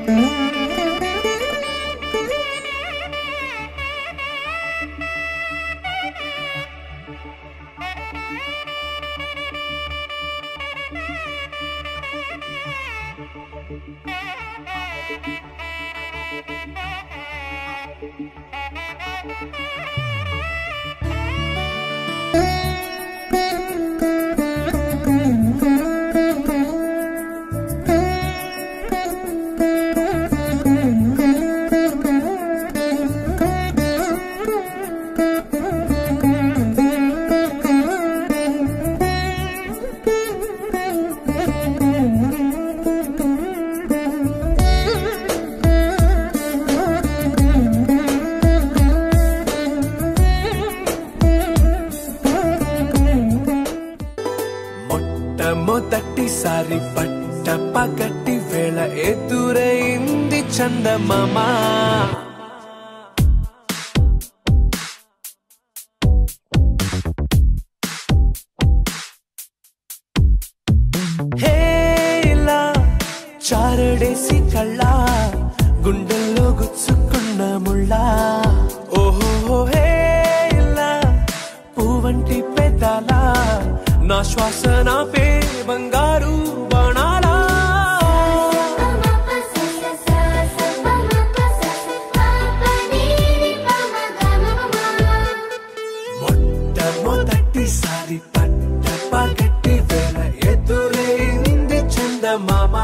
మొట్టమొదటిసారి పట్ట పగటి వేళ ఎదురైంది చందమామా హే ఇలా చారడేసి కళ్ళ గుండెల్లో గుచ్చుకున్న ముళ్ళ ఓహో హే ఇలా పువ్వంటి పెదాల నా శ్వాస నా పే బంగారు బాణాలా మొట్టమొదటిసారి పట్ట పగటి వేళ ఎదురైంది చందమామా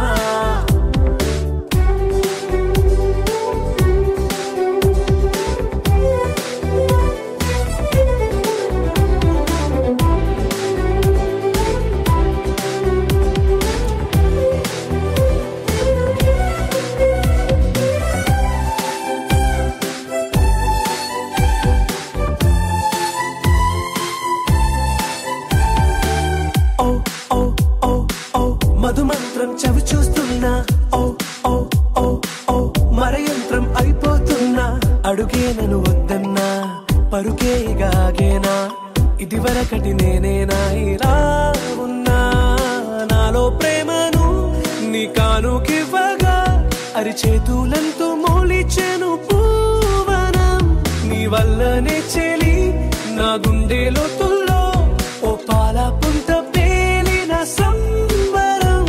ఓ ఓ ఓ ఓ మధుమంత్రం చవి చూస్తున్నా ఓ ఓ ఓ ఓ మరయంత్రం అయిపోతున్నా అడుగే నన్ను వద్దన్నా పరుకేగాగేనా ఇది వరకటి నేనేనా ఇలా ఉన్నా నాలో ప్రేమను నీ కానుకివ్వగా అరిచేతులంతో మోలిచెను పూవనం నీ వల్లనే చెలి నా గుండెలో తుల్లో ఓ పాల పుంత పేలిన సంబరం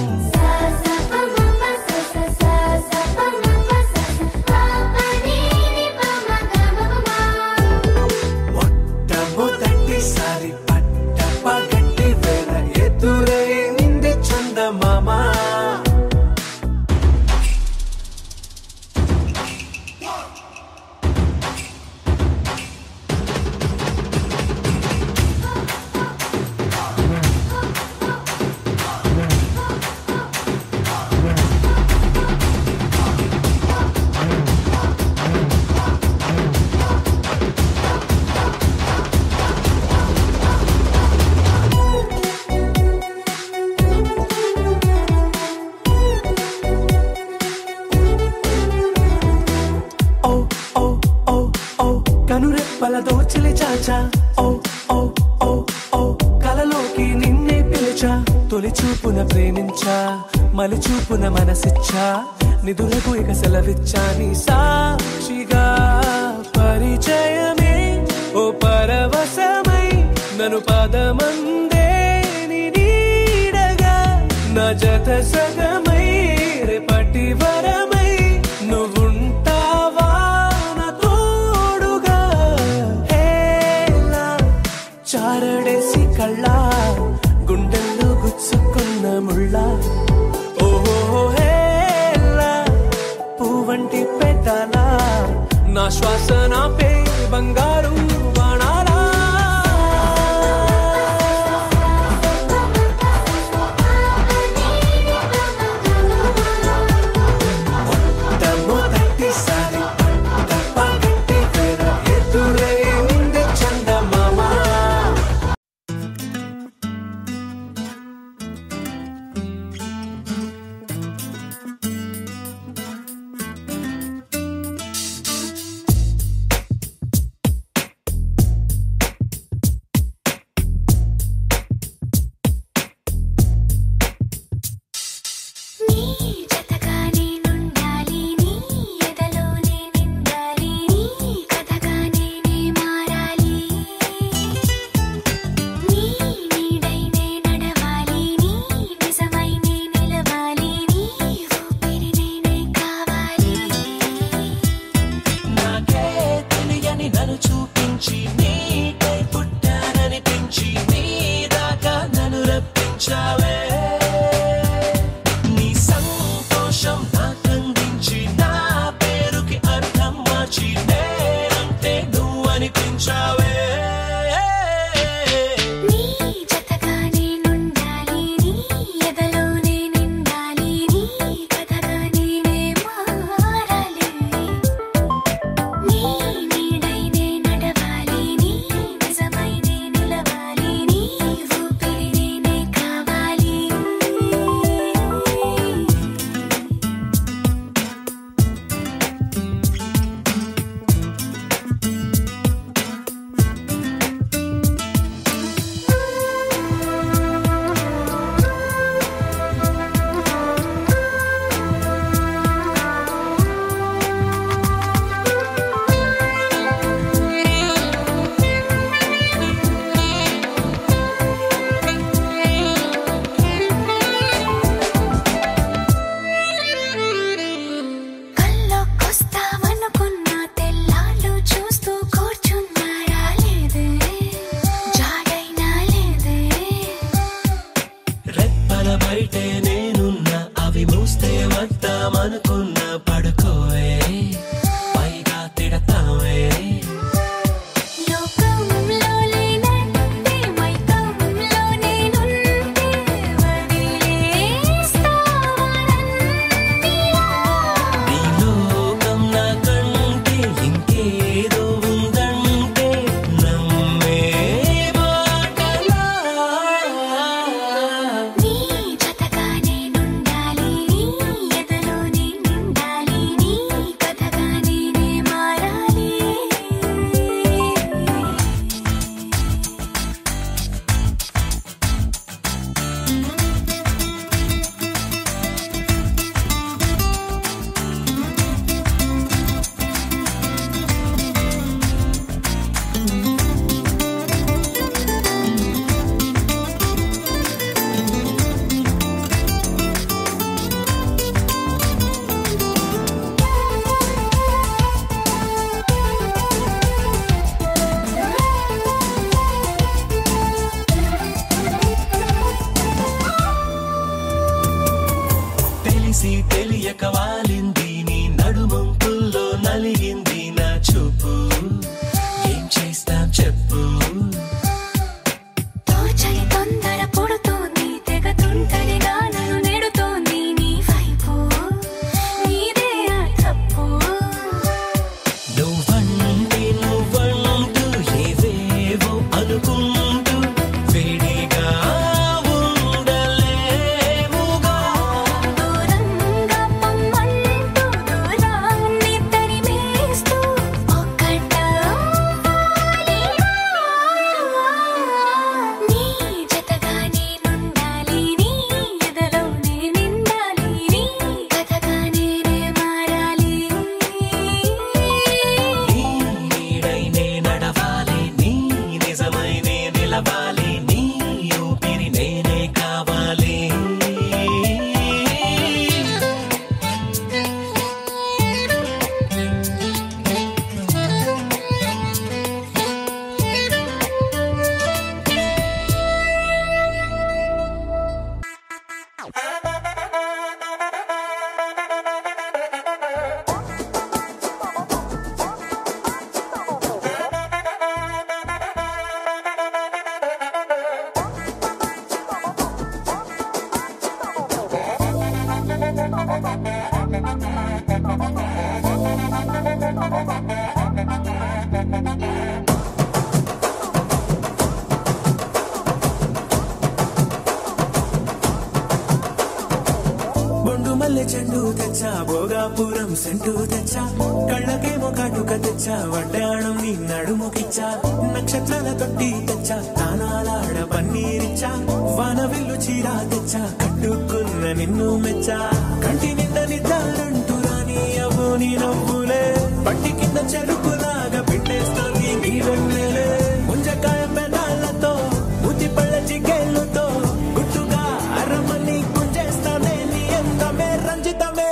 మొట్టమొదటిసారి పట్ట పగటి వేళ ఎదురైంది చందమామా ఓ ఓ ఓ ఓ కనురెప్పల దోచలి చాచా ఓ ఓ ఓ ఓ కలలోకి నిన్నే పిలిచా తొలి చూపున ప్రేమించా మలి చూపున మనసిచ్చా నిధులకు ఇక సెలవిచ్చా నీ సాక్షిగా పరిచయమే ఓ పరవశమై నన్ను పదమందే నీ నీడగా నా జత సగమై రేపటి వరమై నువ్వుంటావా నా తోడుగా హేలా చారడేసి కళ్ళ గుండెల్లో గుచ్చుకున్న ముళ్ళ ఓహో హేలా పువ్వంటి పెదాల నా శ్వాస నా పే బంగారు బాణాలా మొట్టమొదటిసారి పట్ట పగటి వేళ ఎదురైంది చందమామా వస్తే వద్దామనుకున్న పడుకోవే పైగా తిడతావే లోకంలో లేనంటే మైకంలో నేనుంటే వదిలేస్తావనన్నీలా నీ లోకం నాకంటే ఇంకేదో ఉందంటే నమ్మే మాటలా నీ జతగా నేనుండాలి నీ ఎదలో నిండాలి నీ కథగా నేనే మారాలి తెలిసి తెలియక వాలింది నీ నడుమంపుల్లో నలిగింది నా చూపు ఏం చేస్తాం చెప్పు తోచని తొందర పుడుతోంది తెగ తుంటరిగా నన్ను నెడుతోంది నీ వైపు నీదే ఆ తప్పు నువ్వంటే నువ్వంటూ ఏవేవో అనుకుంటూ వేడిగా ఉండలేముగా దూరంగా పొమ్మంటూ దూరాన్ని తరిమేస్తూ ఒక్కటవ్వాలి నీ జతగా నేనుండాలి నీ ఎదలో నేనిండాలి నీ కథగా నేనే మారాలి నీ నీడై నే నడవాలి నీ నిజమై నే నిలవాలి నీ ఊపిరి నేనే కావాలి బొండు మల్లె చెండు తెచ్చా భోగాపురం సెంటు తెచ్చా కళ్ళకేమో కాటుక తెచ్చా వడ్డాణం నీ నడుముకిచ్చా నక్షత్రాల తొట్టి తెచ్చా తానాలాడ పన్నీరిచ్చా వాన విల్లు చీర తెచ్చా కట్టుకున్న నిన్ను మెచ్చా కంటి నిండా నిద్దారంటూ రాని అవ్వు నీ నవ్వులే పట్టి కింద చెరుకులాగా పెట్టేస్తోంది నీ వెన్నెలే ముంజకాయ పెనాలతో ముతి పళ్ళ చిగ్గేళ్ళతో గుట్టుగా అరమని గుంజేస్తానే నీ అందమే రంజితమే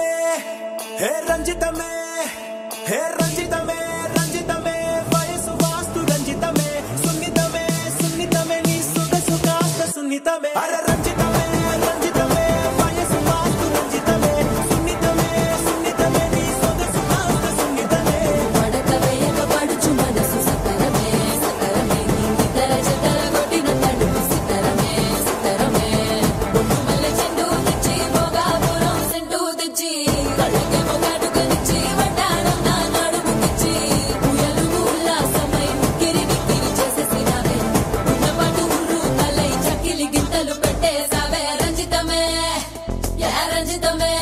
హే రంజితమే హే రంజితమే రంజితమే వయసు వాస్తు రంజితమే సున్నితమే సున్నితమే నీ సొగసు కాస్త సున్నితమే అర రంజితమే రంజితమే వయసు వాస్తు రంజితమే సున్నితమే సున్నితమే నీ సొగసు కాస్త సున్నితమే పడక వేయక పడుచు మనసు సకరమే సకరమే నితర జతర కొట్టిన తడుపు సితరమే సితరమే బొట్టు మల్లె చెండు తెచ్చి భోగాపురం సెంటు తెచ్చి కళ్ళకేమో కాటుకనిచ్చి వడ్డాణం నా నడుముకిచ్చి ఉయ్యలు ఉల్లాసమై ఉక్కిరి బిక్కిరి చేసేసినావే ఉన్నపాటు ఉర్రు తలై చక్కిలి గింతలు పెట్టేసావే రంజితమే యా రంజితమే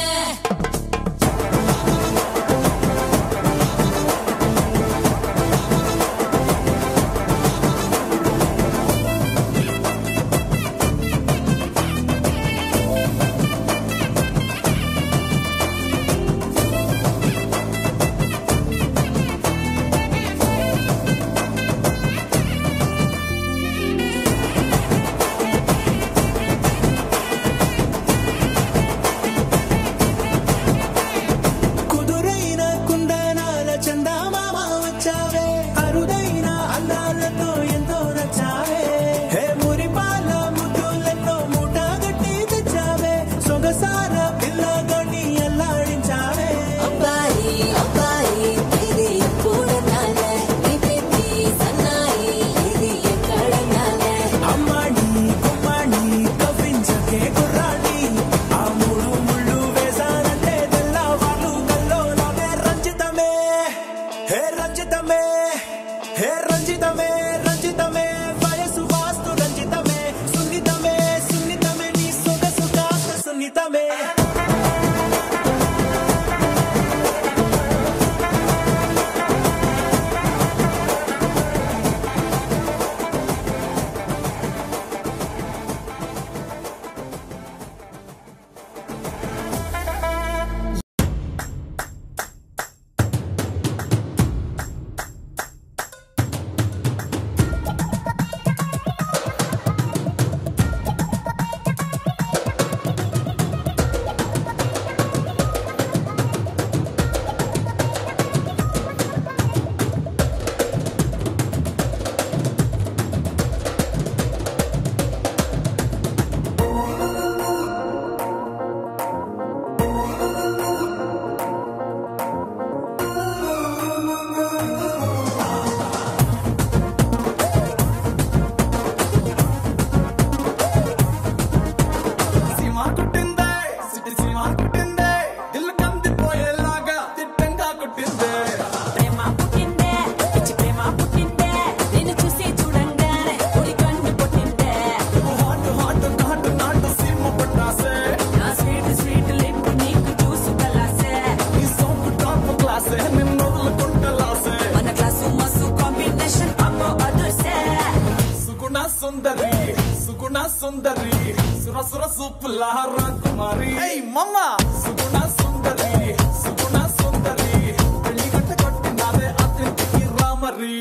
సుందరి సుర సుర సూపుల రాకుమారి ఏయ్ మమ్మ సుగుణ సుందరి సుగుణ సుందరి పెళ్లి గట్ట కొట్టినారే అతిథికి రామరి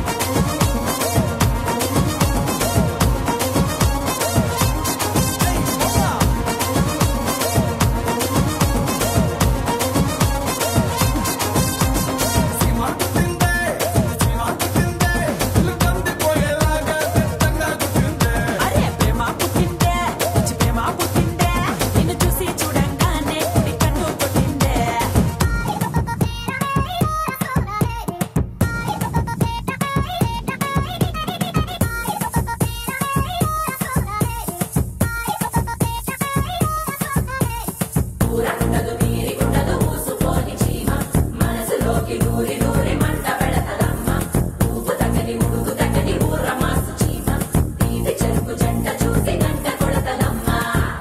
ఏయ్ మమ్మ సీమాకు తిందే సీమాకు తిందే ఇల్లు కందిపోయేలాగా తిట్టంగా గుర్తిందే అరే ప్రేమ పుట్టిందే పిచ్చి ప్రేమ పుట్టిందే నిన్ను చూసి చూడంగానే కుడి కన్ను కొట్టిందే ఊరకుండదు వీరికుండదు ఊసుకొని చీమ మనసులోకి నూరి నూరి మంట పెడతదమ్మ ఊపు తగ్గని ఉడుకు తగ్గని ఊర మాసు చీమ తీది చెరుకు జంట చూసి గంట కొడతదమ్మా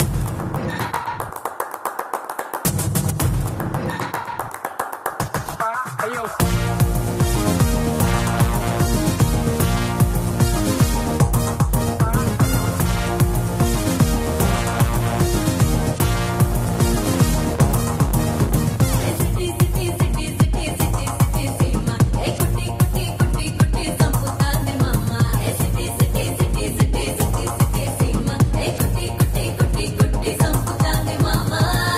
సిటీ సిటీ సిటీ సిటీ సిటీ సిటీ సీమ ఏ కుట్టి కుట్టి కుట్టి కుట్టి సంపుతాంది మమ్మ ఏ సిటీ సిటీ సిటీ సిటీ సిటీ సిటీ సీమ ఏ కుట్టి కుట్టి కుట్టి కుట్టి సంపుతాంది మమ్మ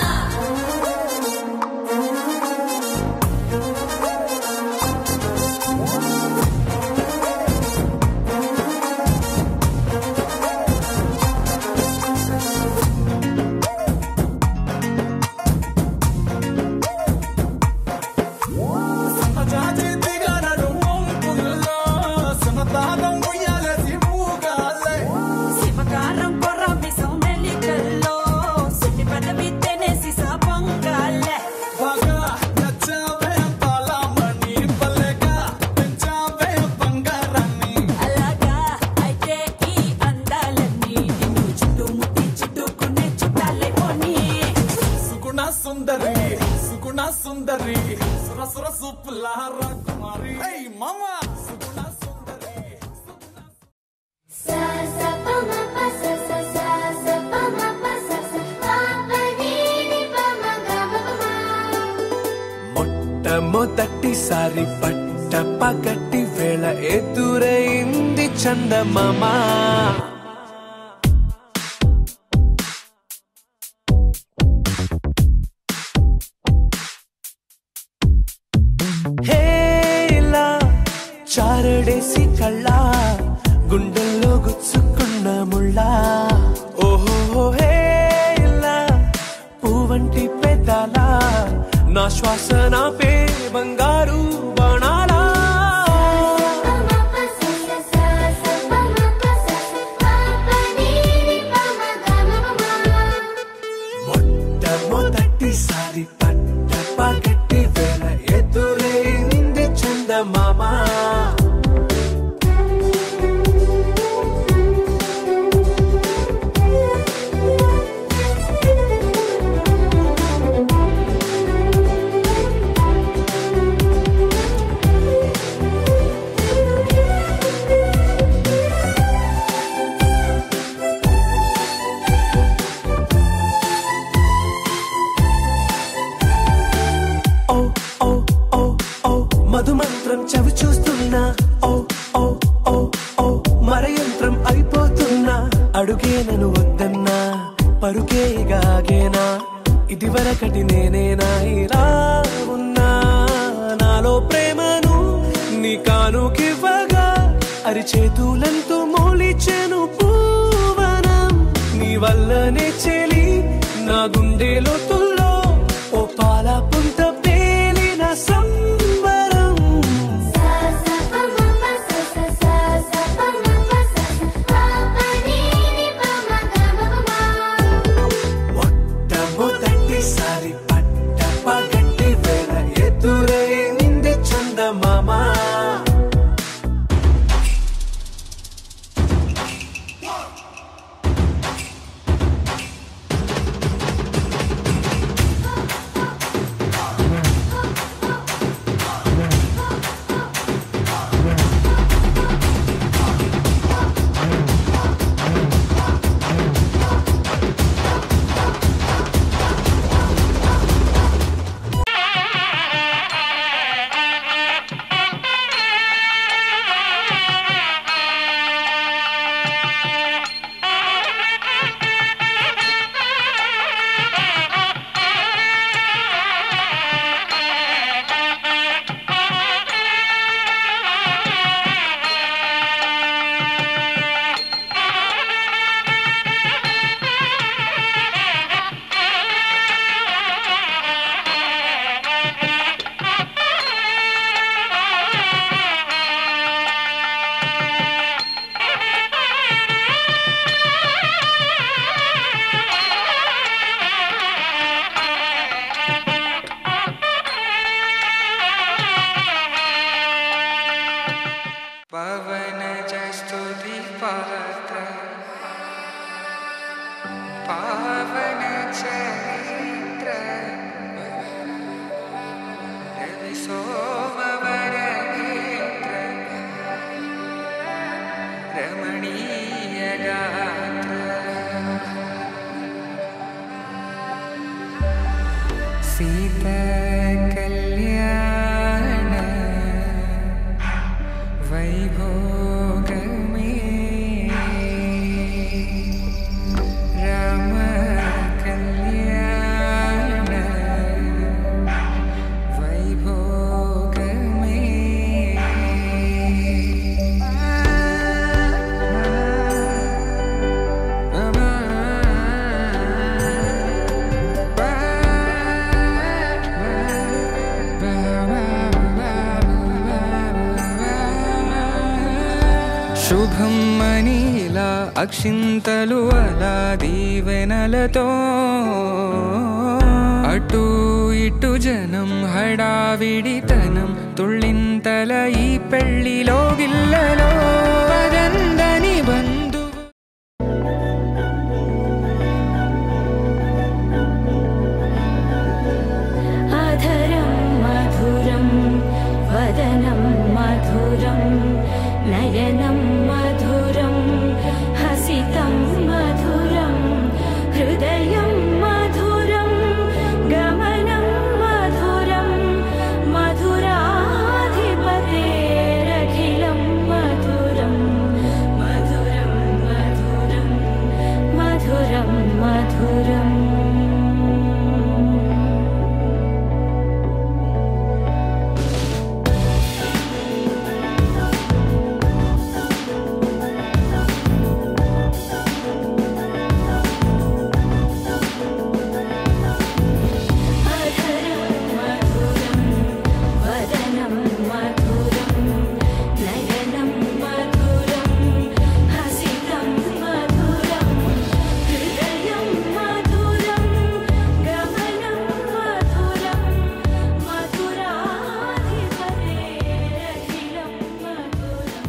సన్నజాజి దిగనడు మోంపుల్లో సన్నదానం ఉయ్యాలసి ఊగాలే శివకారం కొర్ర మిసం మెలికల్లో సుట్టి పెదవి తెనేసి సాపంగాలే బాగా నచ్చావే పాలమణి పల్లెగా పెంచావే బంగారాన్ని అలాగా అయితే ఈ అందాలన్నీ నిన్ను చుట్టుముట్టి చుట్టుకునే చుట్టాలే పోనీ సుగుణ సుందరి సుగుణ సుందరి సుర సుర సూపుల రాకుమారి ఏయ్ మామ సుగుణ సుందరి సా సా ప మ ప స స సా సా ప మ ప స స ప ప ని ని ప మ గ మ ప మ మొట్టమొదటిసారి పట్ట పగటి వేళ ఎదురైంది చందమామ హే ఇలా చారడేసి కళ్ళ గుండెల్లో గుచ్చుకున్న ముళ్ళ ఓహో హే ఇలా పువ్వంటి పెదాల నా శ్వాస నా పే బంగారు బాణాలా ప మ ప స స సా సా ప మ ప స స ప ప ని ని ప మ గ మ ప మ మొట్టమొదటిసారి పట్ట పగటి వేళ ఎదురైంది చందమామ ఓ ఓ ఓ ఓ మధుమంత్రం చవి చూస్తున్నా ఓ ఓ ఓ ఓ మరయంత్రం అయిపోతున్నా అడుగే నన్ను వద్దన్నా పరుకేగాగేనా ఇది వరకటి నేనేనా ఇలా ఉన్నా నాలో ప్రేమను నీ కానుకివ్వగా అరిచేతులంతో మోలిచెను పూవనం నీ వల్లనే చెలి నా గుండెలో తుల్లో ఓ పాల పుంత పేలిన సంబరం సా సా ప మ ప స స సా సా ప మ ప స స ప ప ని ని ప మ గ మ ప మ మొట్టమొదటిసారి పట్ట పగటి వేళ ఎదురైంది చందమామ సా సీత కళ్యాణ వైభోగమే రామ కళ్యాణ వైభోగమే శుభం మనీలా అక్షింతలు అలా దీవెనలతో అటు ఇటు జనం హడావిడితనం తుళ్ళింతల ఈ పెళ్లిలో గిల్లలో పదందని బంధువు అధరం మధురం వదనం మధురం నయనం మధురం హసితం మధురం హృదయం మధురం గమనం మధురం మధురాధిపతేరఖిలం మధురం మధురం మధురం మధురం మధురం అధరం మధురం వదనం మధురం నయనం మధురం హసితం మధురం హృదయం మధురం గమనం మధురం మధురాధిపతేరఖిలం మధురం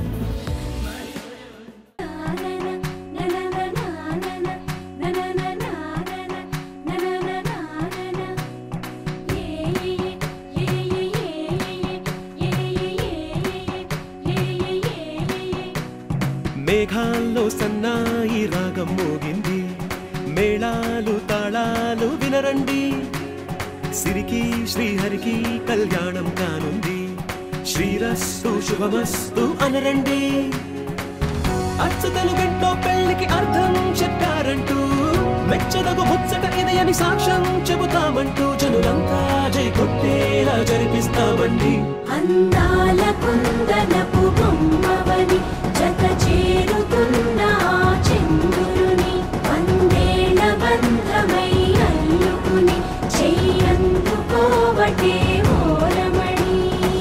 మేఘాల్లో సన్నాయి రాగం మోగింది మేళాలు తాళాలు వినరండి సిరికి శ్రీహరికి కళ్యాణం కానుంది శ్రీరస్తు శుభమస్తు అనరండి అచ్చు తెలుగింట్లో పెళ్లికి అర్థం చెప్పారంటూ మెచ్చదగు ముచ్చట ఇది అని సాక్ష్యం చెబుతామంటూ జనులంతా జై కొట్టేలా జరిపిస్తామండి అందాల కుందనపు బొమ్మవని జత చేరుతున్న ఆ చంద్రుని వందేళ్ల బంధమై అల్లుకుని చెయ్యందుకోవటే ఓరమణి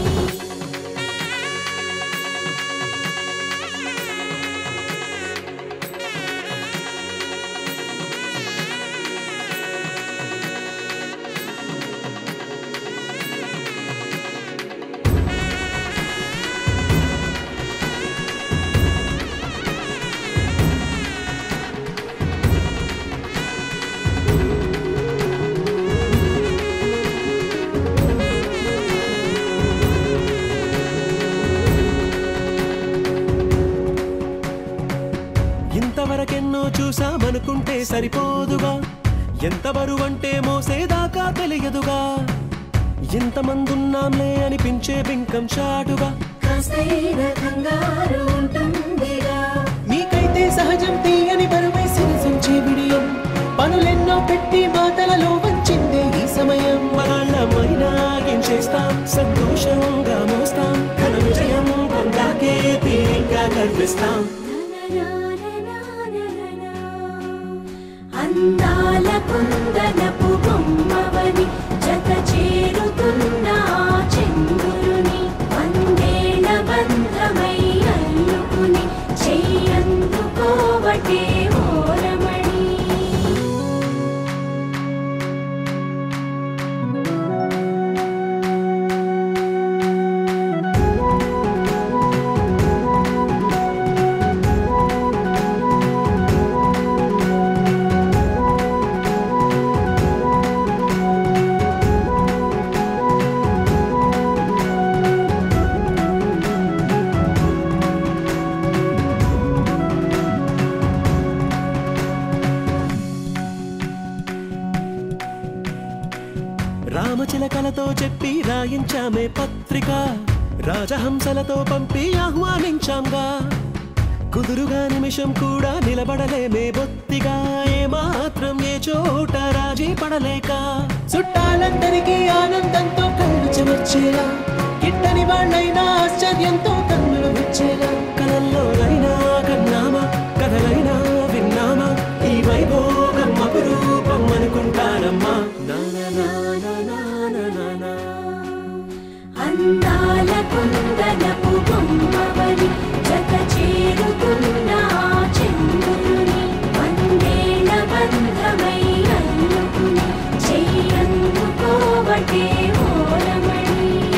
ఇంతవరకెన్నో చూసామనుకుంటే సరిపోదుగా ఎంత బరువంటే మోసేదాకా తెలియదుగా ఇంతమందున్నాంలే అనిపించే బింకం చాటుగా కాస్తైన కంగారు ఉంటుందిగా మీకైతే సహజం తీయని బరువై సిరిసించే విడియం పనులెన్నో పెట్టి మాటలలో వంచిందే ఈ సమయం మనాళ్ళమైనా ఏం చేస్తాం సంతోషంగా మోస్తాం ఘన విజయం పొందాకే తీరిగ్గా కనిపిస్తాం అందాల కుందనపు బొమ్మవని జత చేరుతున్న ఆ చంద్రుని వందేళ్ల బంధమై అల్లుకుని చెయ్యందుకోవటే ఓరమణి ఆ పలకలతో చెప్పి రాయించామే పత్రిక రాజహంసలతో పంపి ఆహ్వానించాంగా కుదురుగా నిమిషం కూడా నిలబడలేమే బొత్తిగా ఏమాత్రం ఏ చోట రాజీ పడలేక చుట్టాలందరికీ ఆనందంతో కళ్ళు చెమర్చేలా గిట్టని వాళ్ళైనా ఆశ్చర్యంతో కన్నులు విచ్చేలా కలల్లోనైనా కన్నామా కథలైనా విన్నామా ఈ వైభోగం అపురూపం అనుకుంటానమ్మా నా నా నా నా నా నా నా అందాల కుందనపు బొమ్మవని జత చేరుకున్న ఆ చంద్రుని వందేళ్ల బంధమై అల్లుకుని చెయ్యందుకోవటే ఓరమణి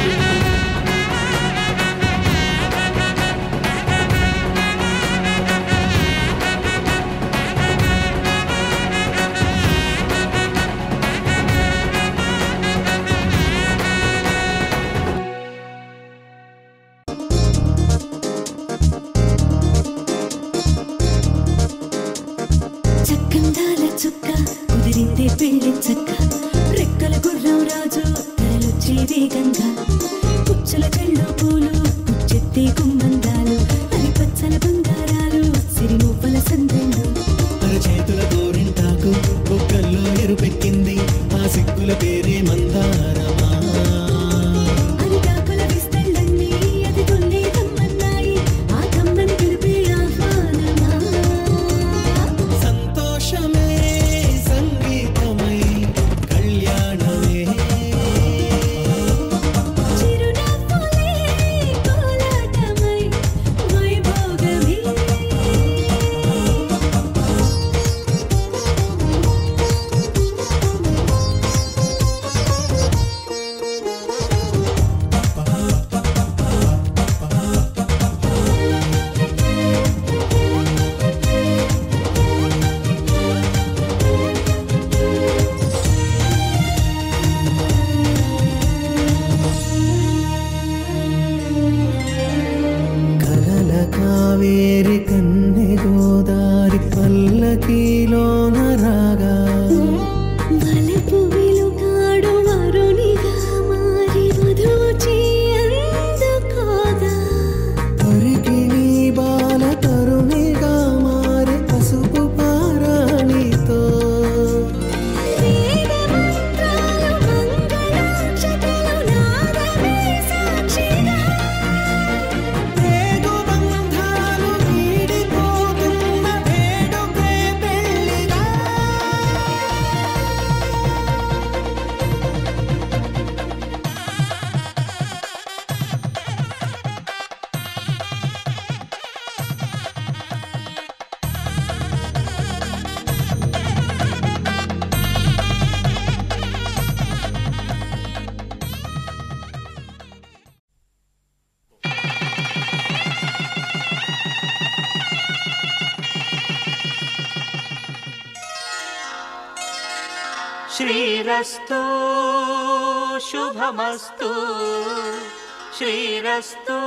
చక్కందాల చుక్క కుదిరిందే పెళ్లి చక్క రెక్కల గుర్రం రాజు తరలొచ్చే వేగంగా పుచ్చల కళ్ళు పూలు పుచ్చెత్తే గుమ్మందాలు అవి పచ్చల బంగారాలు సిరిమూపల సందెళ్ళు చేతుల గోరింటాకు బొక్కల్లో ఎరుపెక్కింది ఆ సిగ్గుల పేరే మందారమా అరిటాకుల విస్తళ్ళన్నీ అది తొందే కమ్మన్నాయి ఆ కమ్మని పిలిపే ఆహ్వానమా సంతోషమే సంగీతమై కళ్యాణమే చిరునవ్వులే కోలాటమై వైభోగమే కలల కావేరి కన్నె గోదారి పల్లకీలోన రాగా వలపు వెలుగాడు వరునిగా మారి మధుచి అందుకోగా తొరికి నీ బాల తరుణిగా మారే పసుపు పారాణితో వేద మంత్రాలు మంగళాక్షతలు నాదమే సాక్షిగా రేగు బంధాలు వీడిపోతున్న వేడుకే పెళ్లిగా శ్రీరస్తు శుభమస్తు శ్రీరస్తు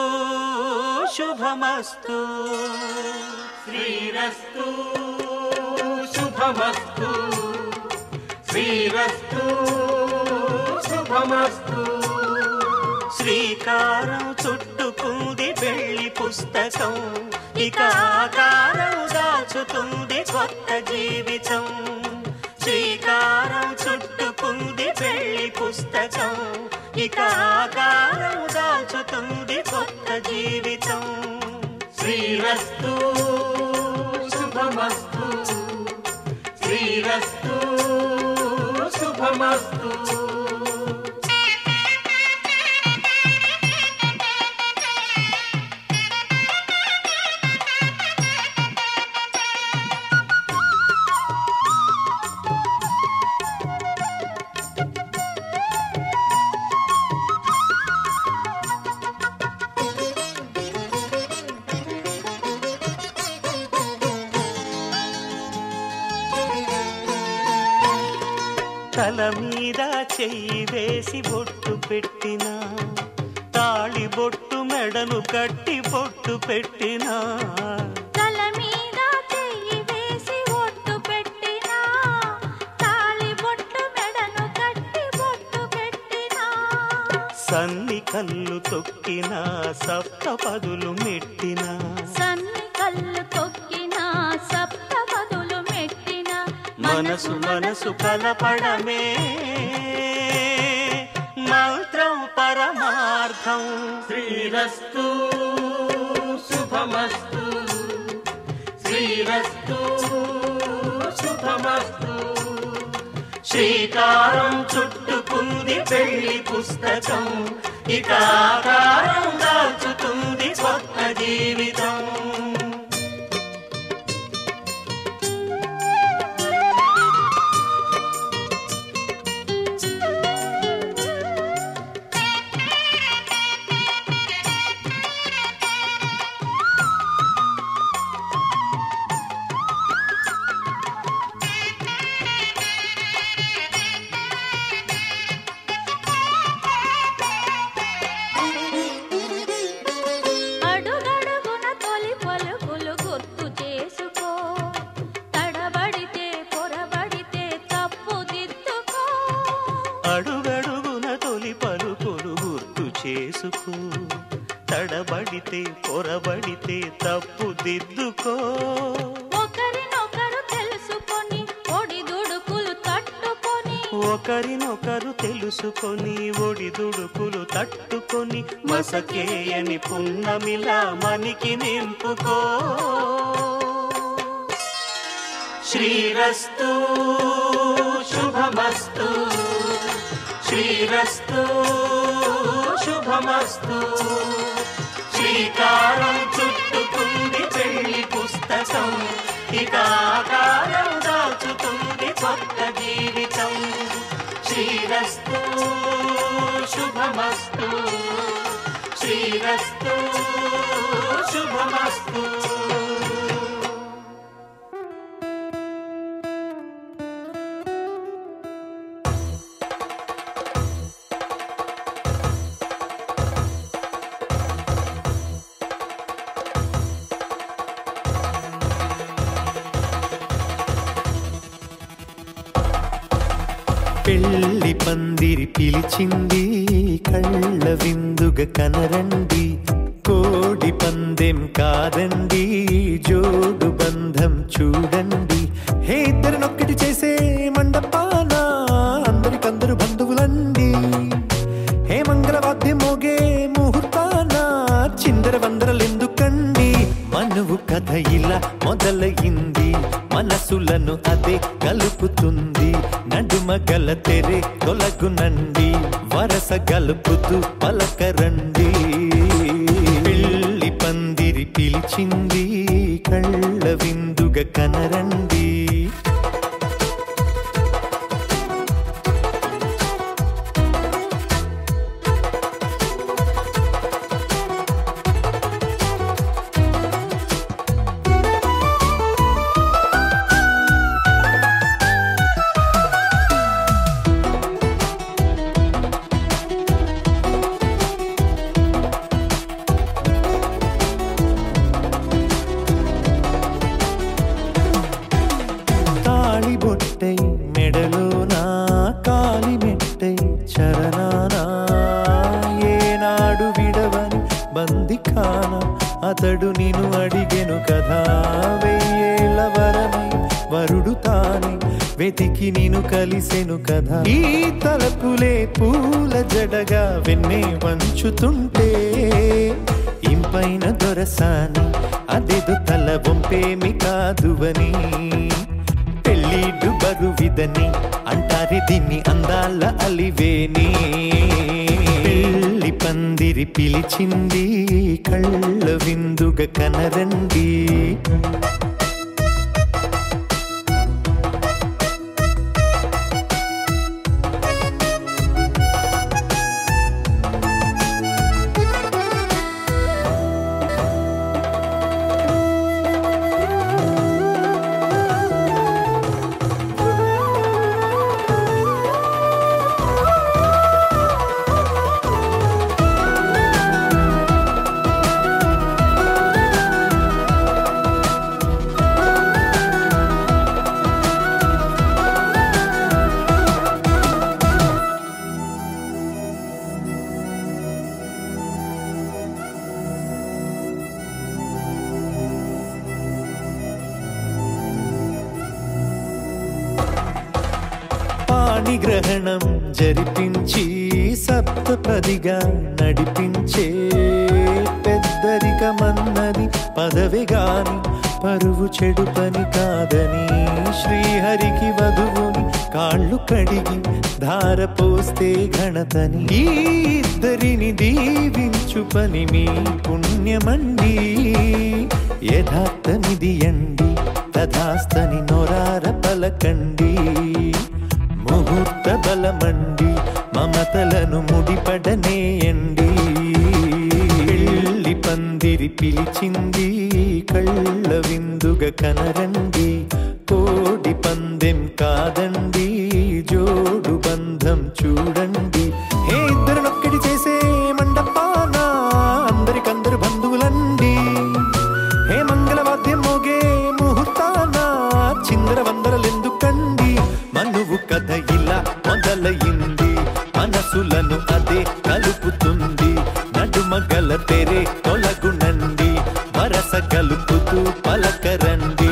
శుభమస్తు శ్రీరస్తు శుభమస్తు శ్రీరస్తు శుభమస్తు శ్రీకారం చుట్టుకుంది పెళ్లి పుస్తకం ఇక ఆకారం దాచుతుంది కొత్త జీవితం శ్రీకారం చుట్టుకుంది పెళ్లి పుస్తకం ఇక ఆకారం దాచుతుంది కొత్త జీవితం శ్రీరస్తు శుభమస్తు శ్రీరస్తు శుభమస్తు తల మీద చెయ్యి వేసి బొట్టు పెట్టినా తాళి బొట్టు మెడను కట్టి బొట్టు పెట్టినా తల మీద చెయ్యి వేసి ఒట్టు పెట్టినా తాళి బొట్టు మెడను కట్టి బొట్టు పెట్టినా సన్ని కళ్ళు తొక్కిన సప్తపదులు మెట్టిన సన్ని కళ్ళు తొక్కిన సప్త పదులు మెట్టిన మనసు మనసు కలపడమే మంత్రం పరమార్థం శ్రీరస్తు శుభమస్తు శ్రీరస్తు శుభమస్తు శ్రీకారం చుట్టుకుంది పెళ్లి పుస్తకం ఇక ఆకారం దాల్చుతుంది కొత్త జీవితం అడుగడుగున తొలి పలుకులు గుర్తు చేసుకో తడబడితే పొరబడితే తప్పు దిద్దుకో అడుగడుగున తొలి పలుకులు గుర్తు చేసుకో తడబడితే పొరబడితే తప్పు దిద్దుకో ఒకరినొకరు తెలుసుకొని ఒడిదుడుకులు తట్టుకొని ఒకరినొకరు తెలుసుకొని ఒడిదుడుకులు తట్టుకొని మసకేయని పున్నమిలా మనికి నింపుకో శ్రీరస్తు శుభమస్తు శ్రీరస్తు శుభమస్తు శ్రీకారం చుట్టుకుంది పెళ్లి పుస్తకం ఇక ఆకారం దాచుతుంది కొత్త జీవితం శ్రీరస్తు శుభమస్తు శ్రీరస్తు శుభమస్తు పెళ్లి పందిరి పిలిచింది కళ్ళ విందుగ కనరండి కోడి పందెం కాదండి జోడు బంధం చూడండి హే ఇద్దరినొక్కటి చేసే మండపాన అందరికందరు బంధువులండి హే మంగళవాద్యం మోగే ముహూర్తాన చిందర వందరలెందుకండి మనువు కథ ఇలా మొదలయింది మనసులను అదే కలుపుతుంది నడుమ గల తెరే తొలగునండి వరస గలుపుతూ పలకరండి పెళ్లి పందిరి పిలిచింది కళ్ళ విందుగ కనరండి తాళి బొట్టై మెడలో నా కాలి మెట్టై చరణానా ఏనాడు విడవని బందిఖాన అతడు నిన్ను అడిగెను కదా వెయ్యేళ్ళ వరమై వరుడు తానే వెతికి నేను కలిసెను కదా ఈ తలపులే పూల జడగా వెన్నే వంచుతుంటే ఇంపైన దొరసాని అదేదో తల వంపేమి కాదువని పెళ్ళిడు బరువిదని అంటారే దీన్ని అందాల అలివేని పెళ్లి పందిరి పిలిచింది కళ్ళ విందుగ కనరండి పాణిగ్రహణం జరిపించి సప్తపదిగా నడిపించే పెద్దరికమన్నది పదవి గాని పరువు చెడు పని కాదని శ్రీహరికి వధువుని కాళ్ళు కడిగి ధార పోస్తే ఘనతని ఈ ఇద్దరిని దీవించు పని మీ పుణ్యమండి యథార్థమిది అండి తథాస్తని నొరార పలకండి ముహూర్త బలమండి మమతలను ముడిపడనేయండి పెళ్లి పందిరి పిలిచింది కళ్ళ విందుగా కనరండి కోడి పందెం కాదండి జోడు బంధం చూడండి హే ఇద్దరినొక్కటి చేసే మండపాన అందరికందరు బంధువులండి హే మంగళవాద్యం మోగే ముహూర్తాన చిందర వందరలెందుకండి మనువు కథ ఇలా మొదలయింది మనసులను అదే కలుపుతుంది నడుమగల తెరే తొలగునండి వరస కలుపుతూ పలకరండి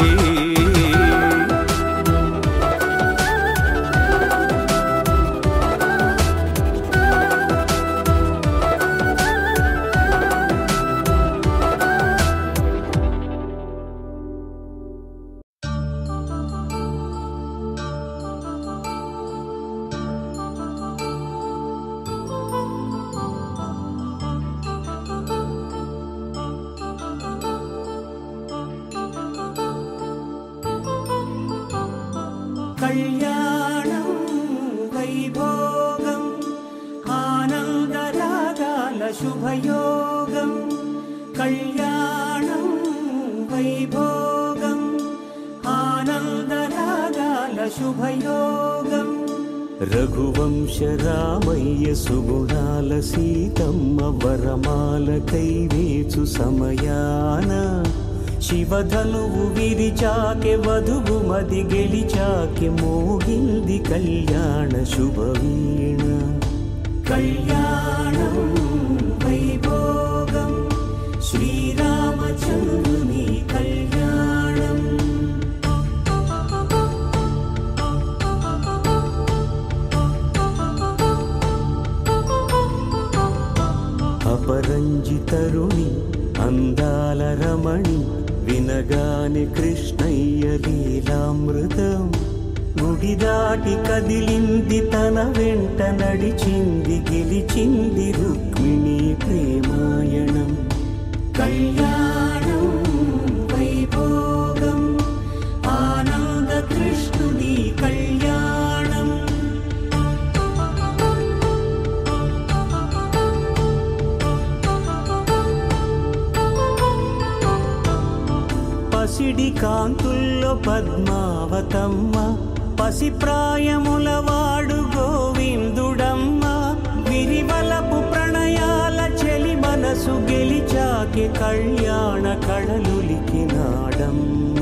కళ్యాణం వైభోగం ఆనందరాగాల శుభయోగం కళ్యాణం వైభోగం ఆనందరాగాల శుభయోగం రఘువంశ రామయ్య సుగుణాల సీతమ్మ వరమాల కైవేచు సమయాన శివధనువు విరిచాకె వధువు మది గెలిచాకె మోగింది కళ్యాణ శుభవీణ కళ్యాణం వైభోగం శ్రీరామచంద్రుని కళ్యాణం అపరంజి తరుణి అందాల రమణి వినగాని కృష్ణయ్య లీలామృతం గుడి దాటి కదిలింది తన వెంట నడిచింది గెలిచింది రుక్మిణి ప్రేమాయణం కళ్యాణం వైభోగం ఆనంద కృష్ణుని కళ్యాణం పసిడి కాంతుల్లో పద్మావతమ్మ పసి ప్రాయముల వాడు గోవిందుడమ్మ విరివలపు ప్రణయాల చెలి మనసు గెలిచాకి కళ్యాణ కళలులికినాడమ్మ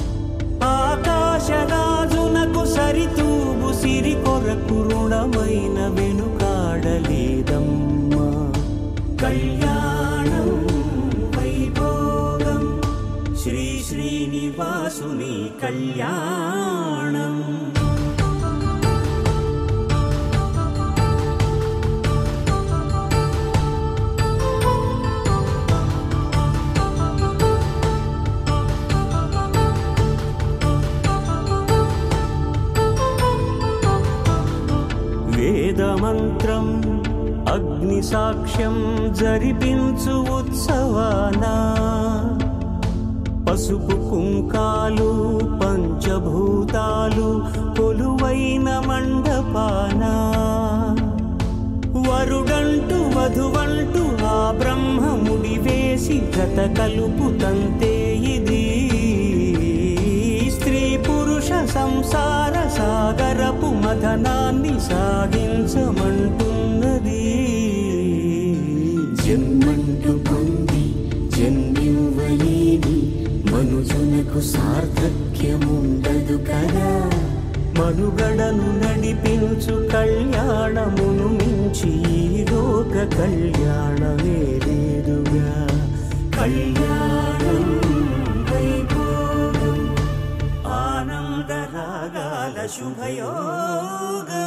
ఆకాశరాజునకు సరితూగు సిరి కొరకు రుణమైన వెనుకాడలేదమ్మా కళ్యాణం వైభోగం శ్రీ శ్రీనివాసుని కళ్యాణం వేదమంత్రం అగ్ని సాక్ష్యం జరిపించు ఉత్సవానా పసుపు కుంకాలు పంచభూతాలు కొలువైన మండపాన వరుడంటూ వధువంటూ ఆ బ్రహ్మముడి వేసి గత కలుపుతంతే ఇది స్త్రీ పురుష సంసార సాగరపు మథనాన్ని సాగించమంటున్నది జన్మంటూ పొంది జన్మివ్వలేని మనుజునకు సార్థక్యముండదు కదా మనుగడను నడిపించు కళ్యాణమును మించి ఈ లోక కళ్యాణమే లేదుగా కళ్యాణం వైభోగం ఆనందరాగాల శుభయోగం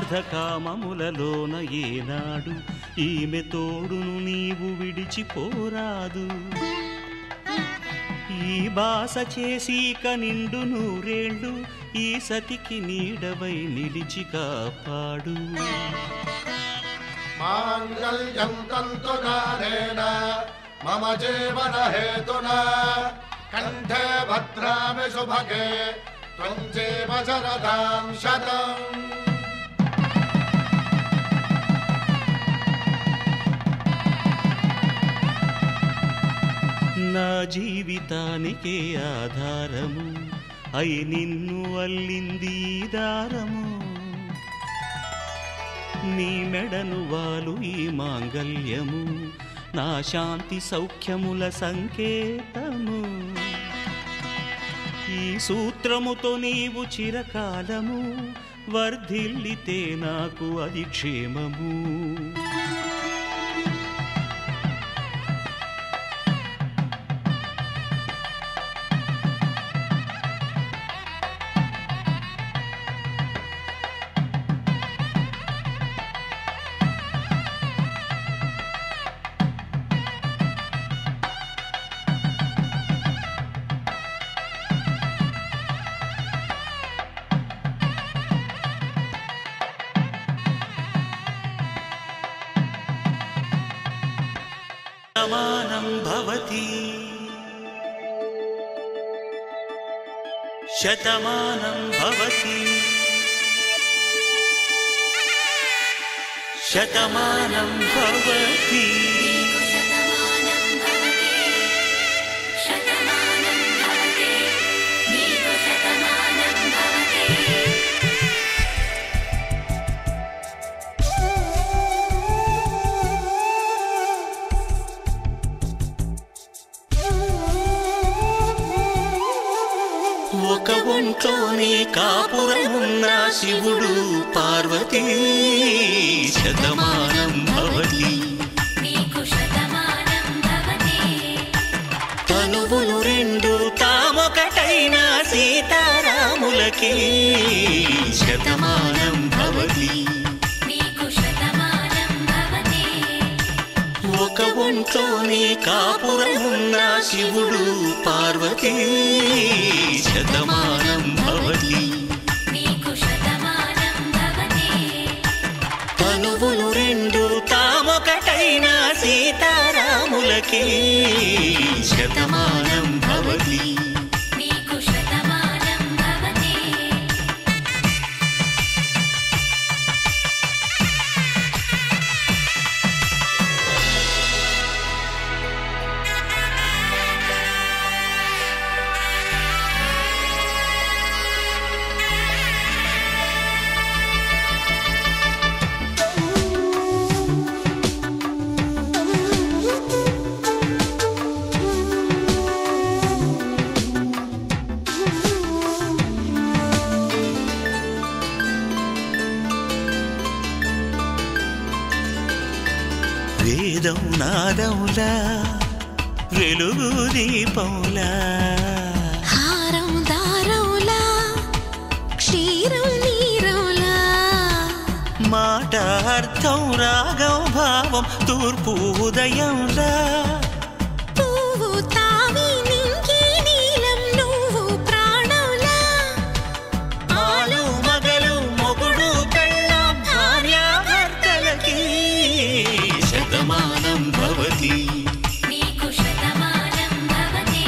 అర్ధకామములలోన ఏనాడు ఈమె తోడును నీవు విడిచిపోరాదు ఈ బాస చేసి కనిండు నూరేళ్ళు ఈ సతికి నీడవై నిలిచి కాపాడు మాంగళ్యం తంతుకారేణ మమ జీవన హేతున కంఠే భద్రామి శుభగే త్వం జీవ శరదాం శతం నా జీవితానికే ఆధారము అయి నిన్ను అల్లింది ఈ దారము నీ మెడను వాలు ఈ మాంగల్యము నా శాంతి సౌఖ్యముల సంకేతము ఈ సూత్రముతో నీవు చిరకాలము వర్ధిల్లితే నాకు అది క్షేమము శతమానం భవతి శతమానం భవతి శతమానం భవతి శతమానం భవతి శతమానం భవతి నీకు శతమానం భవతి ఒక ఒంట్లోనే కాపురమున్న శివుడు పార్వతీ శతమానం భవతి నీకు శతమానం భవతి తనువులు రెండు తామొకటైన సీతారాములకి శతమానం భవతి నీకు శతమానం భవతి ఒక ఒంట్లోనే కాపురమున్న శివుడు పార్వతీ శతమానం భవతి నీకు శతమానం భవతి తనువులు రెండు తామొకటైన సీతారాములకి శతమానం భవతి నీకు శతమానం భవతి వేదం నాదములా వెలుగు దీపంలా హారం దారంలా క్షీరం నీరంలా మాట అర్థం రాగం భావం తూర్పు ఉదయంలా పువ్వు తావి నింగి నీలం నువ్వు ప్రాణంలా ఆలు మగలు మొగుడు పెళ్ళాం భార్యాభర్తలకి శతమానం భవతి నీకు శతమానం భవతి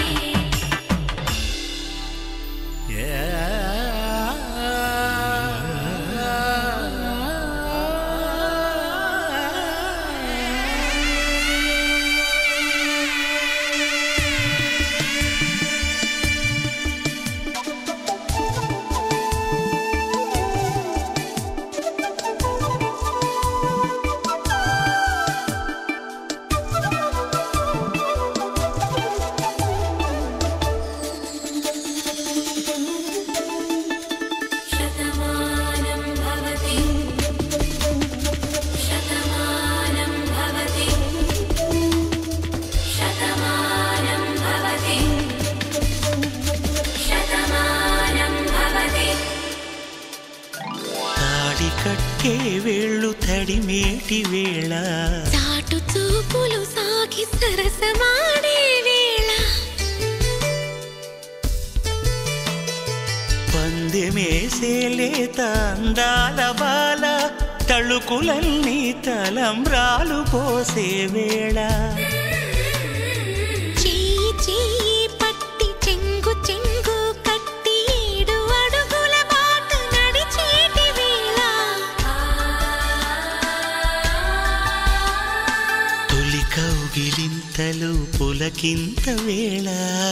తాకే వేళ్ళు తడిమేటి వేళ చాటు చూపులు సాగి సరసమాడే వేళ పందెమేసే లేత అందాల బాల తళుకులన్నీ తలంబ్రాలు పోసే వేళ చెయ్యి చెయ్యి పట్టి చెంగు చెంగు కట్టి ఏడు అడుగుల బాట నడిచేటి వేళ తొలి కౌగిలింతలు పులకింత వేళ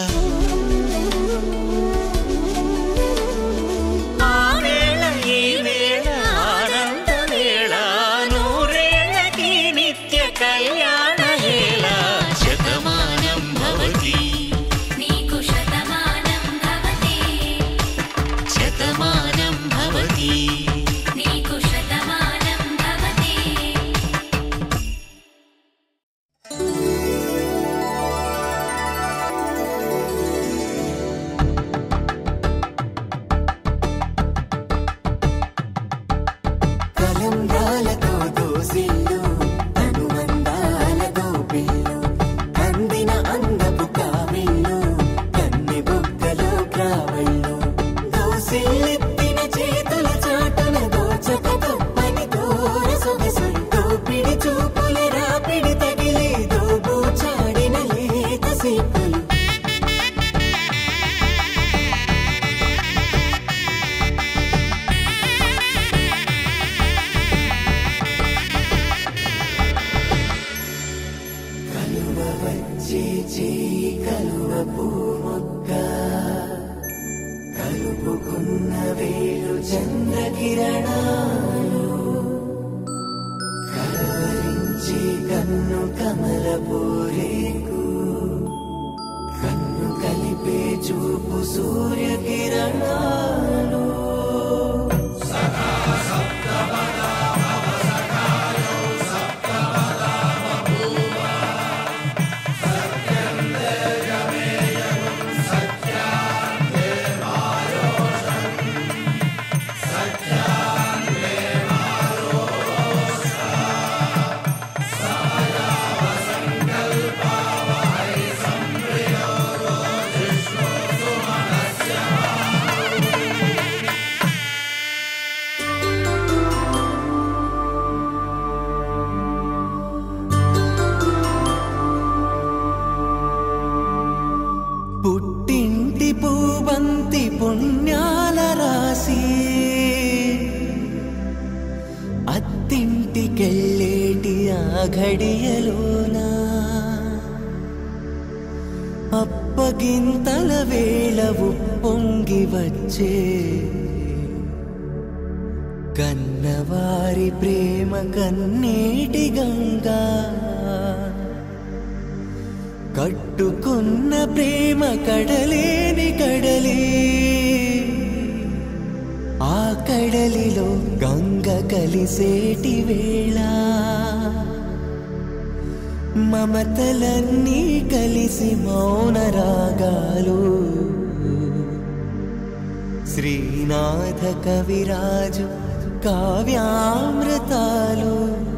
ఆ వేళ ఈ వేళ ఆనంద వేళ నూరేళ్ళకి నిత్య కళ్యాణ వేళ శతమానం భవతి నీకు శతమానం భవతి శతమానం భవతి నీకు శతమానం భవతి కలంబ్రాలతో దోసిల్లు అనుబంధాలతో పిల్లు అందిన అందపు కావిళ్ళు కన్ని బుగ్గలో క్రావళ్ళు దోసిల్లెత్తిన చేతుల చాటున దోచక తప్పని దూర సొగసులు దోపిడి చూపుల రాపిడి తగిలి దోబూచాడిన లేత సీపులు కలువ వచ్చే చేయి కలువ పూమొక్క కలుపుకున్న వేలు చంద్రకిరణాలు కలవరించే కన్ను కమల పూరేకు కన్ను కలిపే చూపు సూర్యకిరణాలు పుట్టింటి పూబంతి పుణ్యాల రాసి అత్తింటికెళ్ళేటి ఆ ఘడియలోనా అప్పగింతల వేళ ఉప్పొంగి వచ్చే కన్నవారి ప్రేమ కన్నీటి గంగా కట్టుకున్న ప్రేమ కడలేని కడలి ఆ కడలిలో గంగ కలిసేటి వేళ మమతలన్నీ కలిసి మౌన రాగాలు శ్రీనాథ కవిరాజు కావ్యామృతాలు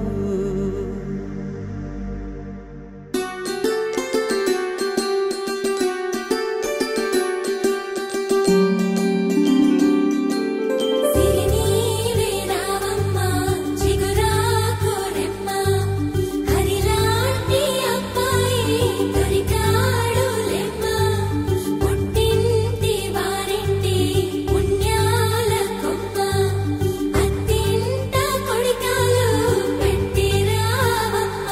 సిరినీవే రావమ్మ చిగురాకు రెమ్మ హరిలాంటి అబ్బాయి దొరికాడు లెమ్మ పుట్టింటి వారింటి పుణ్యాల కొమ్మ అత్తింట కొడికాలు పెట్టి రావమ్మ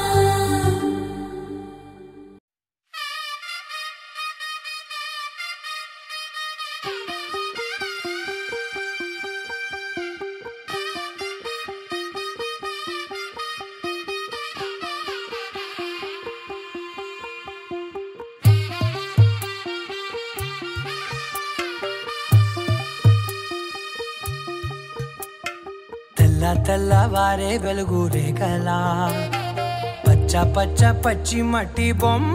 తెల్ల తెల్లవారే వెలుగు రేఖలా పచ్చ పచ్చ పచ్చి మట్టి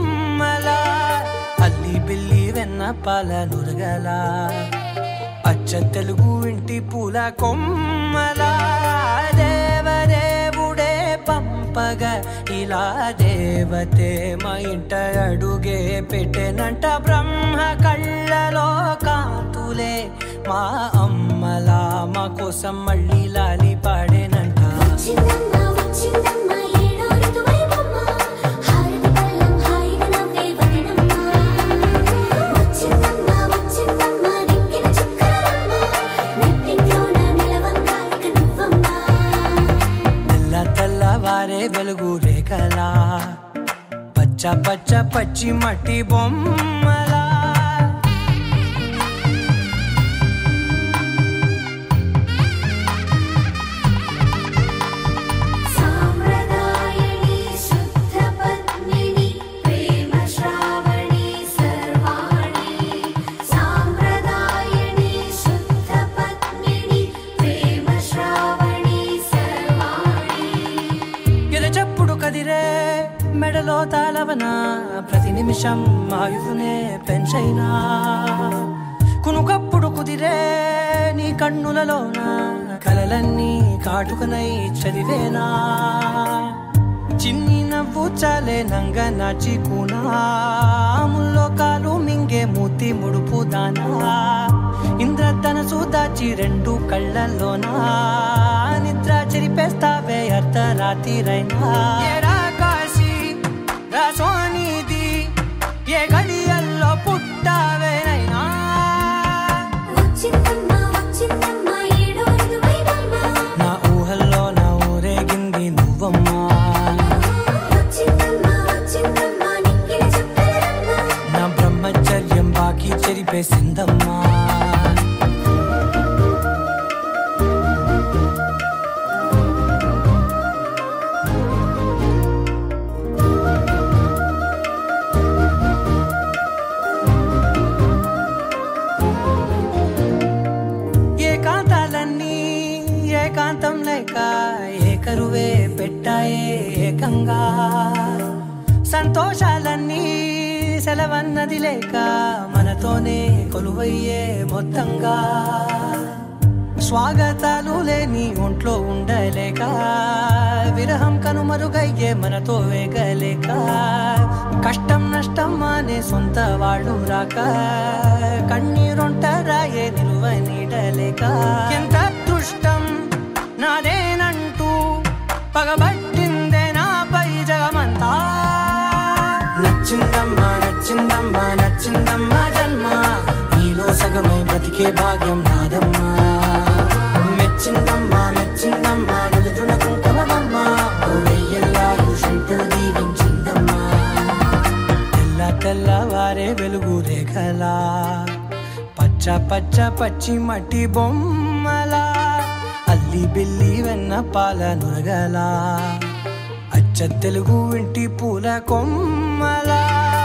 బొమ్మల అల్లి బిల్లి వెన్న పాల నురగల అచ్చ తెలుగు ఇంటి పూల కొమ్మలా దేవదేవుడే పంపగా ఇలా దేవతే మా ఇంట అడుగే పెట్టెనంట బ్రహ్మ కళ్ళలో కాతులే మా అమ్మలా మా కోసం మళ్ళీ లాలి పాడేనంట వచ్చిందమ్మ వచ్చిందమ్మ ఏడో ఋతువైవమ్మ హారతి పళ్ళం హాయిగా నవ్వే వదనమ్మ వచ్చిందమ్మ వచ్చిందమ్మ నిక్కిన చుక్కలమ్మ నెట్టింట్లోన నిలవంగా ఇక నువ్వమ్మ తెల్ల తెల్లవారే వెలుగు రేఖలా పచ్చ పచ్చ పచ్చి మట్టి బొమ్మలా సామ్రదాయని శుద్ధ పద్మిని ప్రేమ శ్రావణి సర్వాణి సామ్రదాయని శుద్ధ పద్మిని ప్రేమ శ్రావణి సర్వాణి ఎరచప్పుడు కదిరే మెడలో తాళవన ప్రతి నిమిషం ఆయువునే పెంచైనా కునుకప్పుడు కుదిరే నీ కన్నులలోన కలలన్నీ కాటుకనై చదివేనా చిన్ని నవ్వు చాలే నంగ నాచి ముల్లోకాలు మింగే మూతి ముడుపు దానా ఇంద్రధనసు దాచి రెండు కళ్ళల్లోనా నిద్ర చెరిపేస్తావే అర్ధరాత్రిరైనా ఏరా కాశీ రా సోనిది ఏ గడియల్లో పుట్టావేనైనా వచ్చిందమ్మ వచ్చిందమ్మ ఏడో ఋతువైవమ్మ నా ఊహల్లో నా ఊరేగింది నువ్వమ్మా వచ్చిందమ్మ వచ్చిందమ్మ నిక్కిన చుక్కలమ్మ నా బ్రహ్మచర్యం బాకీ చెరిపేసిందమ్మా ఏకాంతాలన్నీ ఏకాంతం లేక ఏకరువే పెట్టాయే ఏకంగా సంతోషాలన్నీ సెలవన్నది లేక మనతోనే కొలువయ్యే మొత్తంగా స్వాగతాలు లేని ఒంట్లో ఉండలేక విరహం కనుమరుగయ్యే మనతో వేగలేక కష్టం నష్టం అనే సొంత వాళ్ళు రాక కన్నీరొంటరాయే నిలువ నీడలేక ఎంత అదృష్టం నాదేనంటూ పగబట్టిందే నాపై జగమంతా నచ్చిందమ్మా నచ్చిందమ్మా నచ్చిందమ్మా జన్మ నీలో సగమై బ్రతికే భాగ్యం నాదమ్మా మెచ్చిందమ్మా మెచ్చిందమ్మా నుదుటిన కుంకుమమ్మా ఓ వెయ్యల్లాలు శంకరు దీవించిందమ్మా తెల్ల తెల్లవారే వెలుగు రేఖలా పచ్చ పచ్చ పచ్చి మట్టి బొమ్మలా అల్లి బిల్లి వెన్న పాల నురగలా అచ్చ తెలుగు ఇంటి పూల కొమ్మలా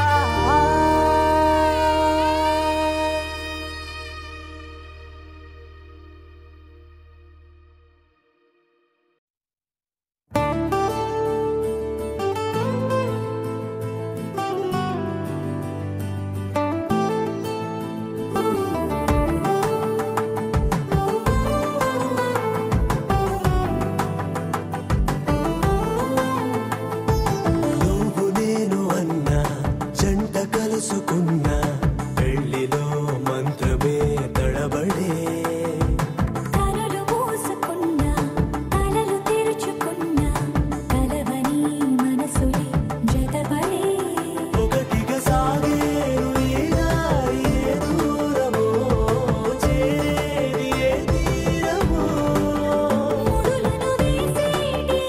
నువ్వు నేను అన్న జంట కలుసుకున్న పెళ్లిలో మంత్రమే తడబడే కలలు మూసుకున్న కలలు తెరుచుకున్న కలవని మనసులే జతపడే ఒకటిగా సాగేరు ఈ దారి ఏ దూరమో చేరేది ఏ తీరమో ముడులను వేసేటి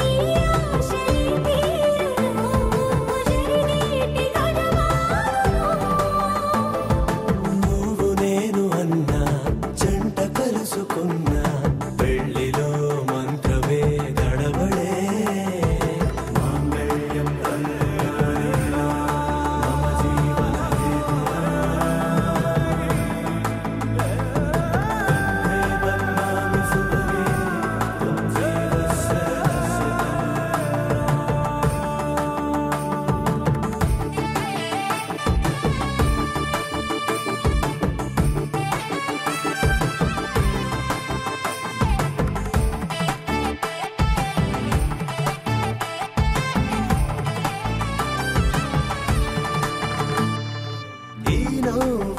ఆశలే తీరును జరినేటి గడవారును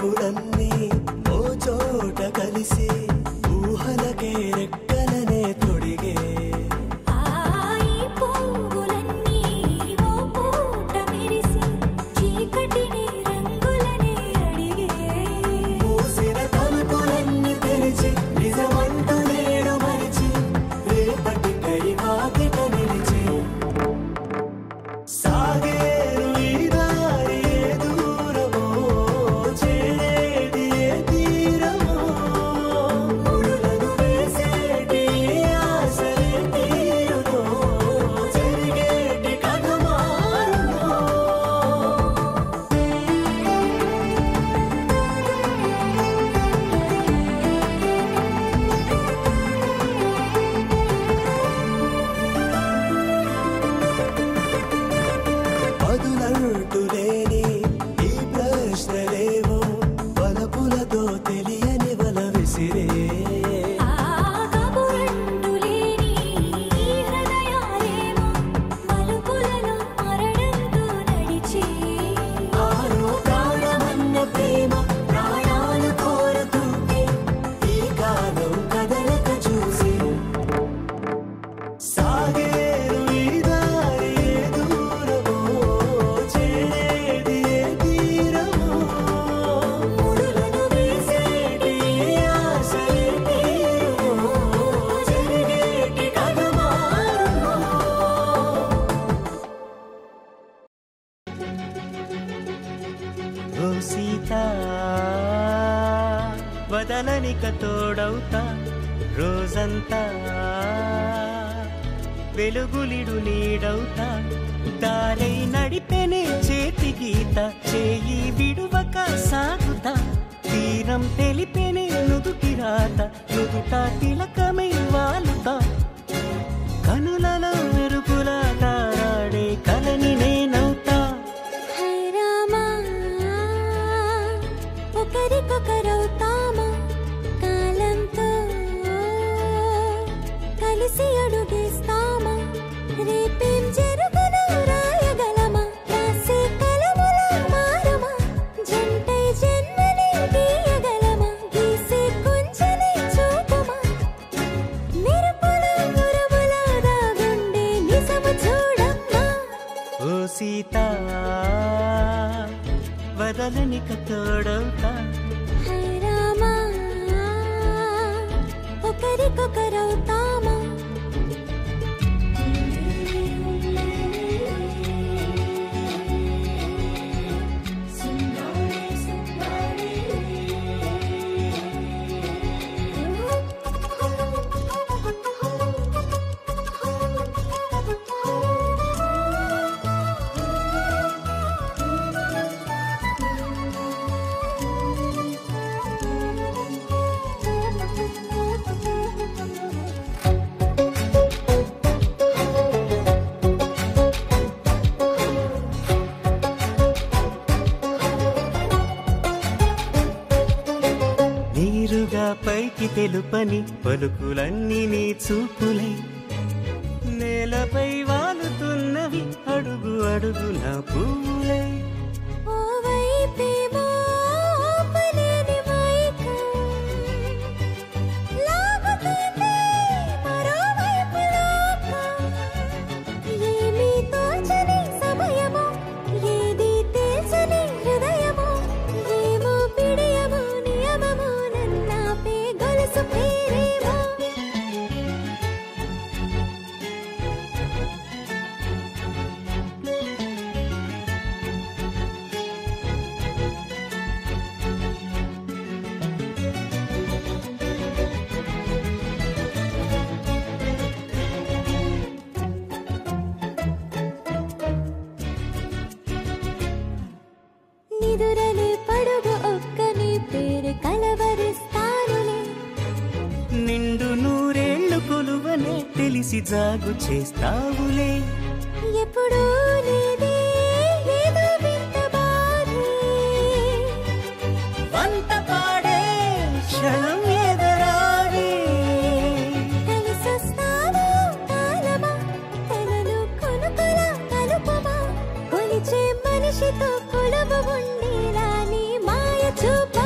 పువ్వులన్నీ ఓ చోట కలిసి ఊహలకే రెక్కలనే తొడిగే ఆయి పువ్వులన్నీ ఓ పూట మెరిసి చీకటిని రంగులనే అడిగే మూసిన తలుపులన్నీ తెరిచి నిజమంటూ నేడు మరిచి రేపటికై వాకిట నిలిచి సాగేరు ఈ దారి ఏ దూరమో చేరేది ఏ తీరమో ముడులను వేసేటి ఆశలే తీరునో జరిగేటి కథ మారునో పదులంటూ లేని ఈ ప్రశ్నలేవో వలపులతో తెలియని వల విసిరే కబురంటూ లేని ఈ హృదయాలేమో మలుపులను మరడంతో నడిచి ఆరో ప్రాణమన్న ప్రేమ ప్రాణాలు కోరుతుంటే ఈ కాలం కదలక చూసి సాగేరు ఈ దారి ఏ దూరమో చేరేది ఏ తీరమో ముడులను వేసేటి ఆశలే తీరునో జరిగేటి కథ మారునో ఓ సీత వదలనిక తోడవుతా రోజంతా వెలుగులిడు నీడవుతా దారై నడిపెనే చేతి గీత చేయి విడువక సాగుతా తీరం తెలిపెనే నుదుటి రాత నుదుట తిలకమై వాలుతా కనులలో మెరుపుల తారాడే కలని నేనవుతా హై రామా ఒకరికొకరవుతామా కాలంతో కలిసి అడుగేస్తామా రేపేం జరుగునో రాయగలమా రాసే కలముల మారమా జంటై జన్మని గీయగలమా గీసే కొంచెని చూపుమా మెరుపుల మురముల దాగుండే నిజము చూడమ్మా ఓ సీత వదలనిక తోడవుతా హై రామా ఒకరికొకరవుతామా నీరుగా పైకి తెలుపని పలుకులన్నీ నీ చూపులై నేలపై వాలుతున్నవి అడుగు అడుగు నా పువ్వులై ఓ వైపేమో ఆపలేని మైకం లాగుతుంది మరోవైపు లోకం ఏమీ తోచని సమయమో ఏది తేల్చని హృదయమో ఏమో పిడియమో నియమమో నన్నాపే గొలుసు పేరేమో నిదురలే పడుగు ఒక్క నీ పేరు కలవరిస్తానులే నిండు నూరేళ్లు కొలువనే తెలిసి జాగు చేస్తావులే ఎప్పుడూ లేదే ఏదో వింత బాధే వంత పాడే క్షణం ఎదరాడే కలిసొస్తావో కాలమా తనను కొనుకొల కలుపమా కొలిచే మనిషితో కొలువు ఉండేలా నీ మాయ చూప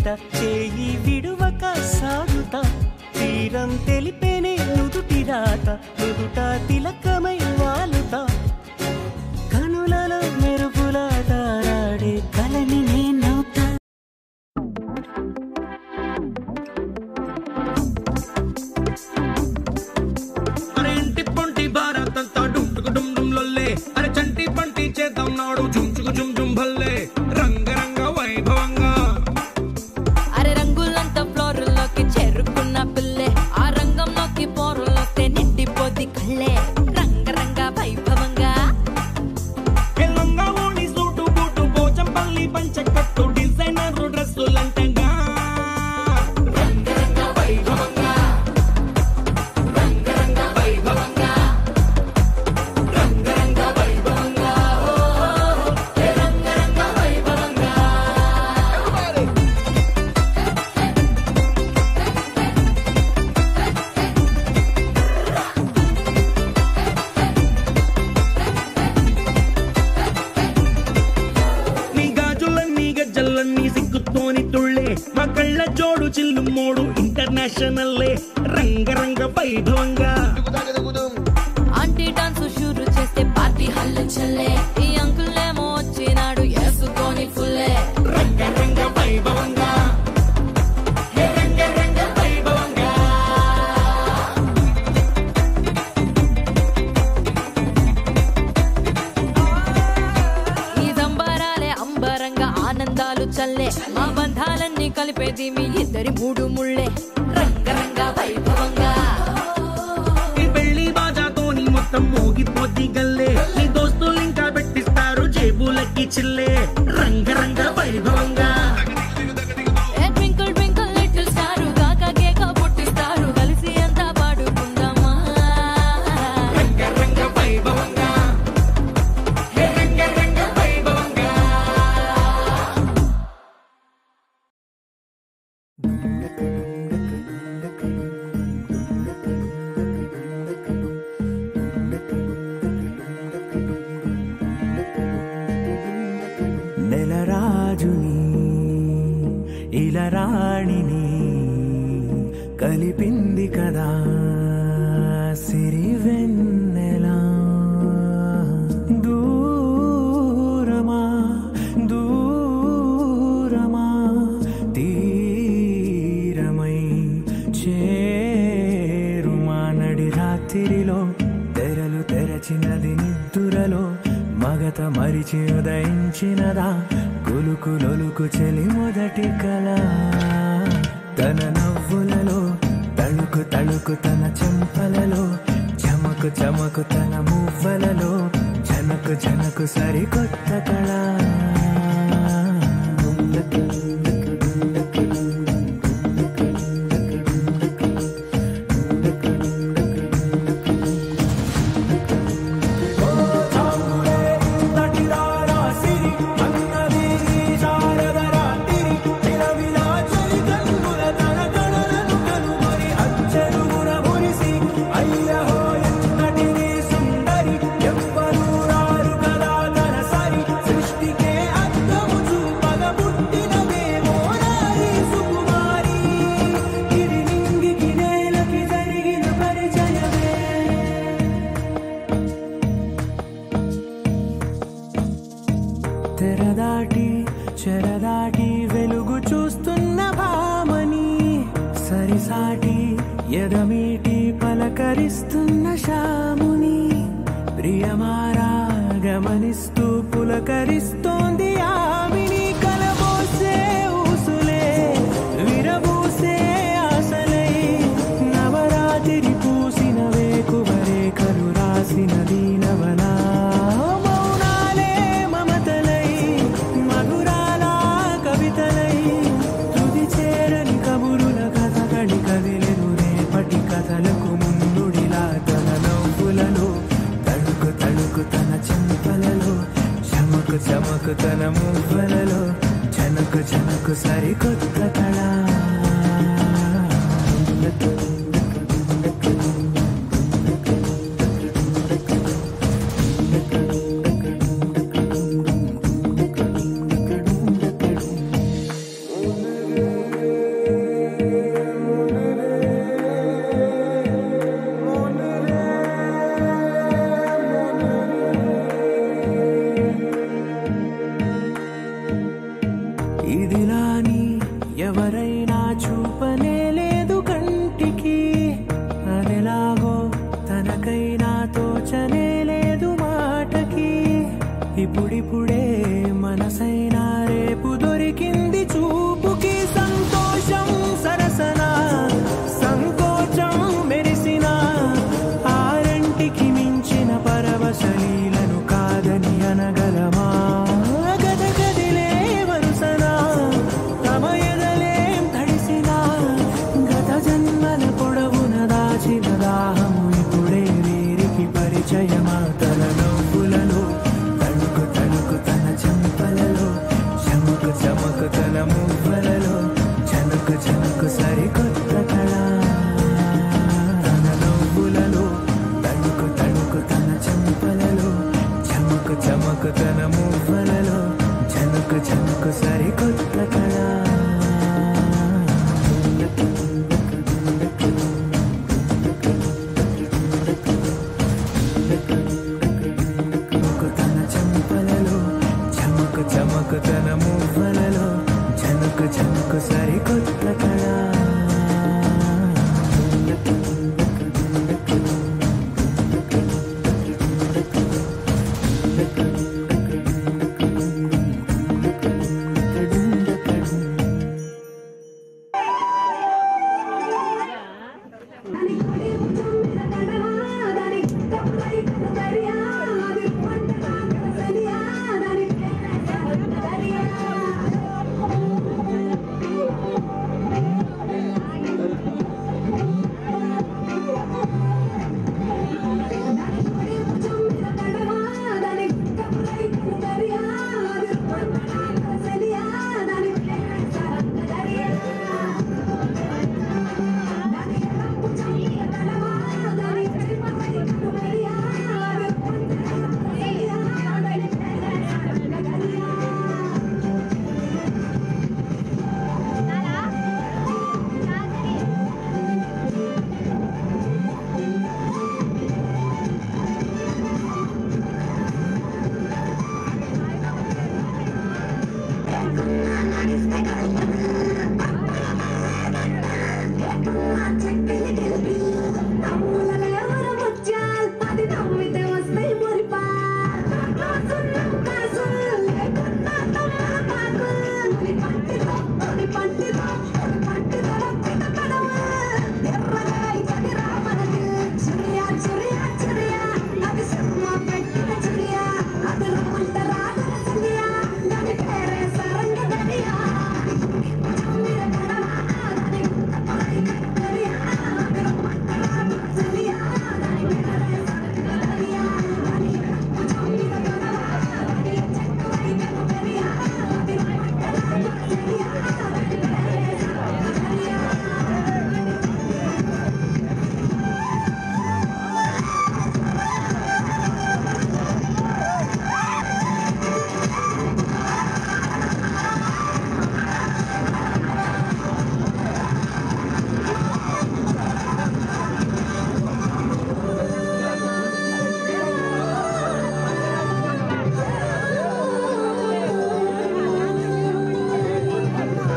వెంట చేయి విడువక సాగుతా తీరం తెలిపేనే నుదుటి రాత నుదుట తిలకమై వాలుతా కనులలో మెరుపుల తారాడే కలని నేనవుతా అరే ఇంటి పొంటి భారత్ అంతా డుంటుకు డుమ్ డుమ్ లొల్లే అరే చంటి పంటి చేద్దాం నాడు జుంచుకు జుమ్ జుమ్ భల్లే రంగరంగ వైభవంగా అరే రంగులంతా ఫ్లోర్లోకి చేరుకున్న పిల్లే ఆ రంగంలోకి పోరులోస్తే నిండిపోద్ది కళ్ళే రంగరంగ వైభవంగా ఎల్లంగా ఓణి సూటు బూటు పోచంపల్లి పంచకట్టు డిజైనర్ డ్రెస్సులంటంగా రంగరంగ వైభవంగా రంగరంగ వైభవంగా రంగరంగ వైభవంగా ఓ, ఏ రంగరంగ వైభవంగా నీ గాజులన్నీ గజ్జలన్నీ సిగ్గుతోని తుళ్ళే మా కళ్ళ జోడు చిల్లు మోడు ఇంటర్నేషనల్లే రంగరంగ వైభవంగా ఆంటీ డాన్స్ షూరు చేస్తే పార్టీ హల్లు చల్లే ఈ అంకుల్ ఏమో వచ్చినాడు వేసుకొని ఫుల్లే రంగరంగ వైభవంగా హే రంగరంగ వైభవంగా ఈ సంబరాలే అంబరంగా ఆనందాలు చల్లే మా బంధాలన్నీ కలిపేది మీ ఇద్దరి మూడు ముళ్ళే రంగరంగ వైభవంగా ఈ పెళ్లి బాజాతోని మొత్తం మోగిపోద్ది గల్లే నీ దోస్తులు ఇంకా పెట్టిస్తారు జేబులకి చిల్లే రంగరంగ వైభవంగా ఏ ట్వింకిల్ ట్వింకిల్ లిటిల్ స్టార్ కాక కేక పుట్టిస్తారు కలిసి అంతా పాడుకుందామా రంగరంగ వైభవంగా హే రంగరంగ వైభవంగా నెలరాజుని ఇలరాణిని కలిపింది కదా సిరి వెన్నెలా దూరమా దూరమా తీరమై చేరుమా నడి రాత్రిలో తెరలు తెరచినది నిద్దురలో మగత మరిచి ఉదయించినదా కులుకు లొలుకు చెలి మొదటి కళ తన నవ్వులలో తళుకు తళుకు తన చెంపలలో చమకు చమకు తన మువ్వలలో జనకు జనకు సరికొత్త కళ తెరదాటి చెరదాటి వెలుగు చూస్తున్న భామని సరిసాటి ఎదమీటి పలకరిస్తున్న శాముని ప్రియమారా గమనిస్తూ పులకరిస్తోంది ఆమెని కలబోసే ఊసులే విరబూసే ఆశలై నవరాత్రి పూసిన వేకువరే కలు రాసిన దీనవనా మౌనాలే మమతలై మధురాల కవితలై తుది చేరని కబురుల కథ కడి కదిలెను రేపటి కథలకు ముందుడిలా తన నవ్వులలో తడుకు తడుకు తన చెంపలలో చమకు చమకు తన మువ్వలలో జనకు జనకు సరికొత్త కళ Thank you. గాని ఎవరైనా చూపనే లేదు కంటికి అదెలాగో తనకైనా తోచనే లేదు మాటకి ఇప్పుడిప్పుడే మనసైనా రేపు దొరికింది చూపుకి సంతోషం సరసన సంకోచం మెరిసిన ఆరంటికి మించిన పరవశలీలను కాదని అనగలమా గద గదిలే వరుసనా తమ ఎదలేం తడిసినా గత జన్మల పొడవున దాచిన దాహము ఇప్పుడే వీరికి పరిచయమా తన నవ్వులలో తణుకు తణుకు తన చెంపలలో చమకు చమకు తన మువ్వలలో చనుకు చనుకు సరికొత్త కళ తన నవ్వులలో తణుకు తణుకు తన చెంపలలో చమకు చమకు తన మువ్వలలో చనుకు చనుకు సరికొత్త కళ చమకు తన చెంపలలో చమకు చమకు తన మువ్వలలో చనుకు చనుకు సరికొత్త కళ ఆ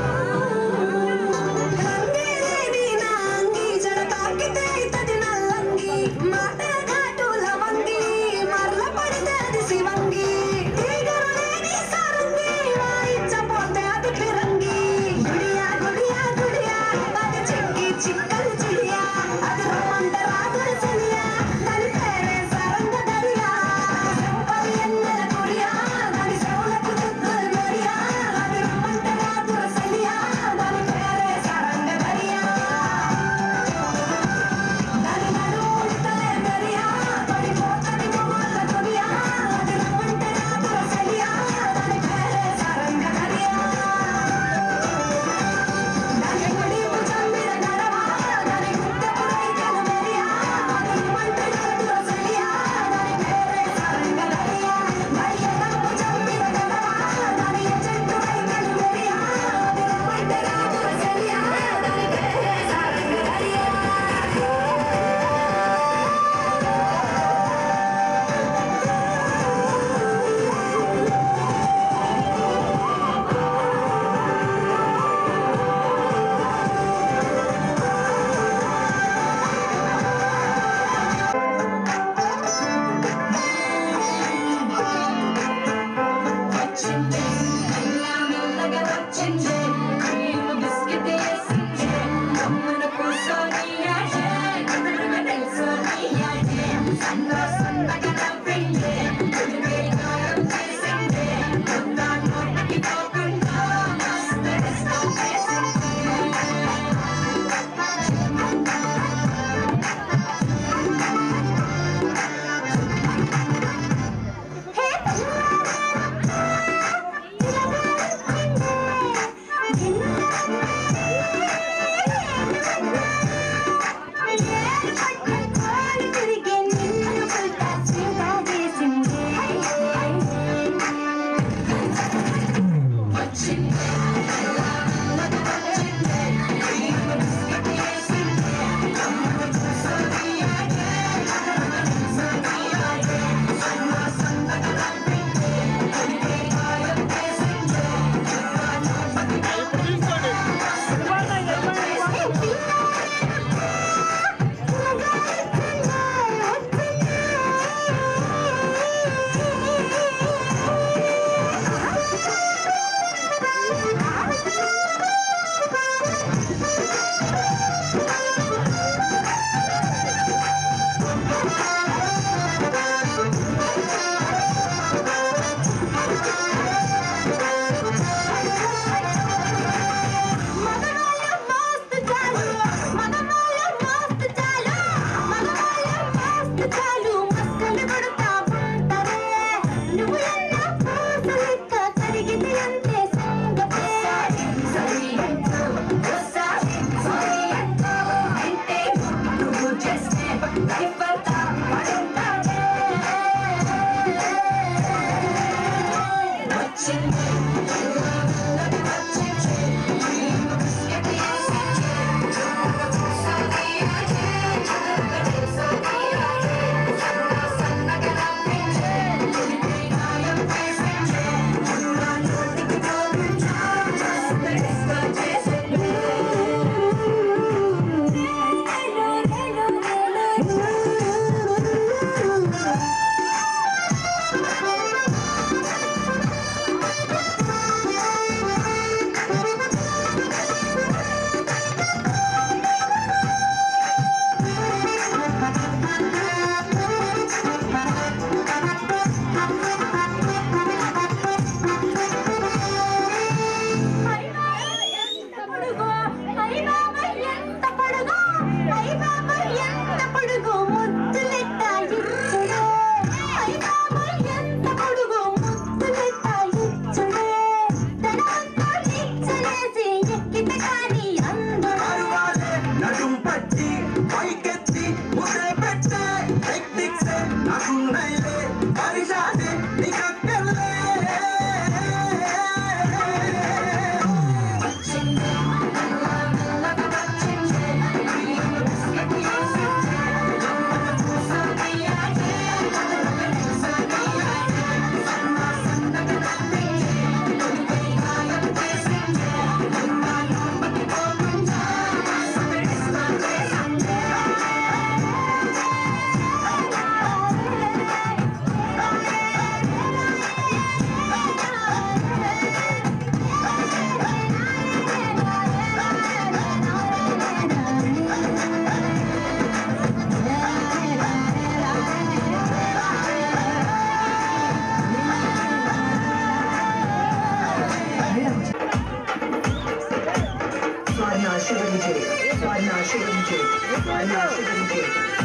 శివరిజే స్వర్ణ శివరిజే స్వర్ణ శివరిజే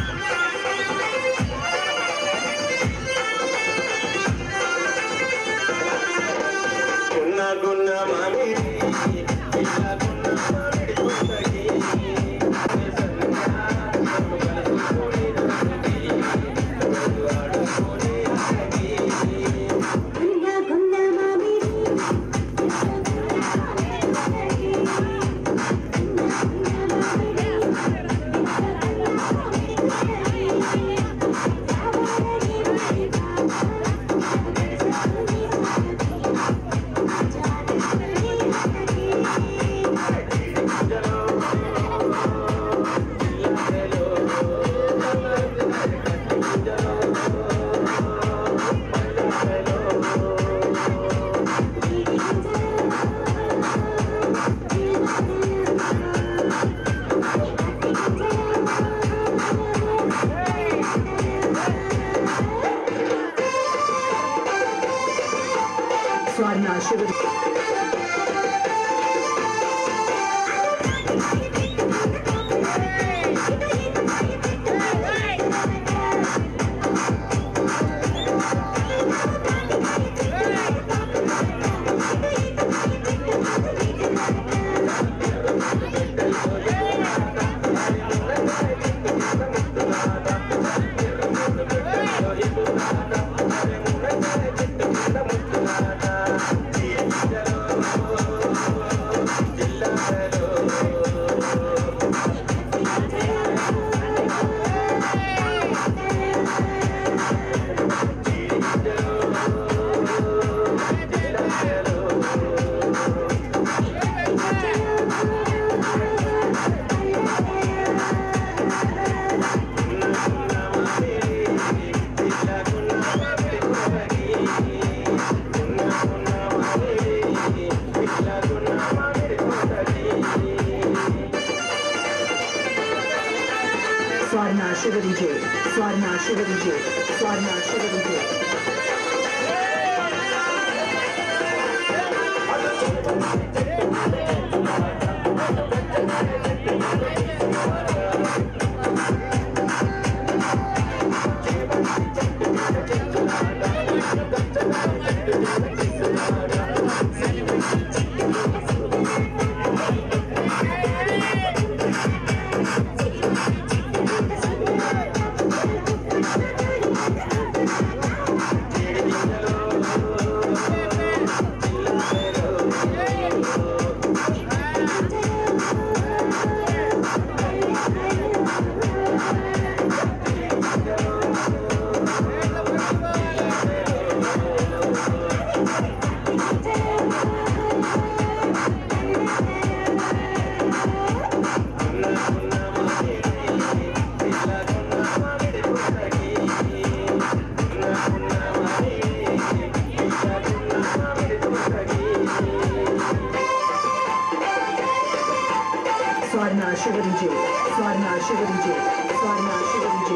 గున్న గున్న మామిడి ఇలా గున్న మామిడి పుస్తకి స్వర్ణ శివరిజే స్వర్ణ శివరిజే స్వర్ణ శివరిజే స్వర్ణ శివరిజే స్వర్ణ శివరిజే స్వర్ణ శివరిజే స్వర్ణ శివరిజే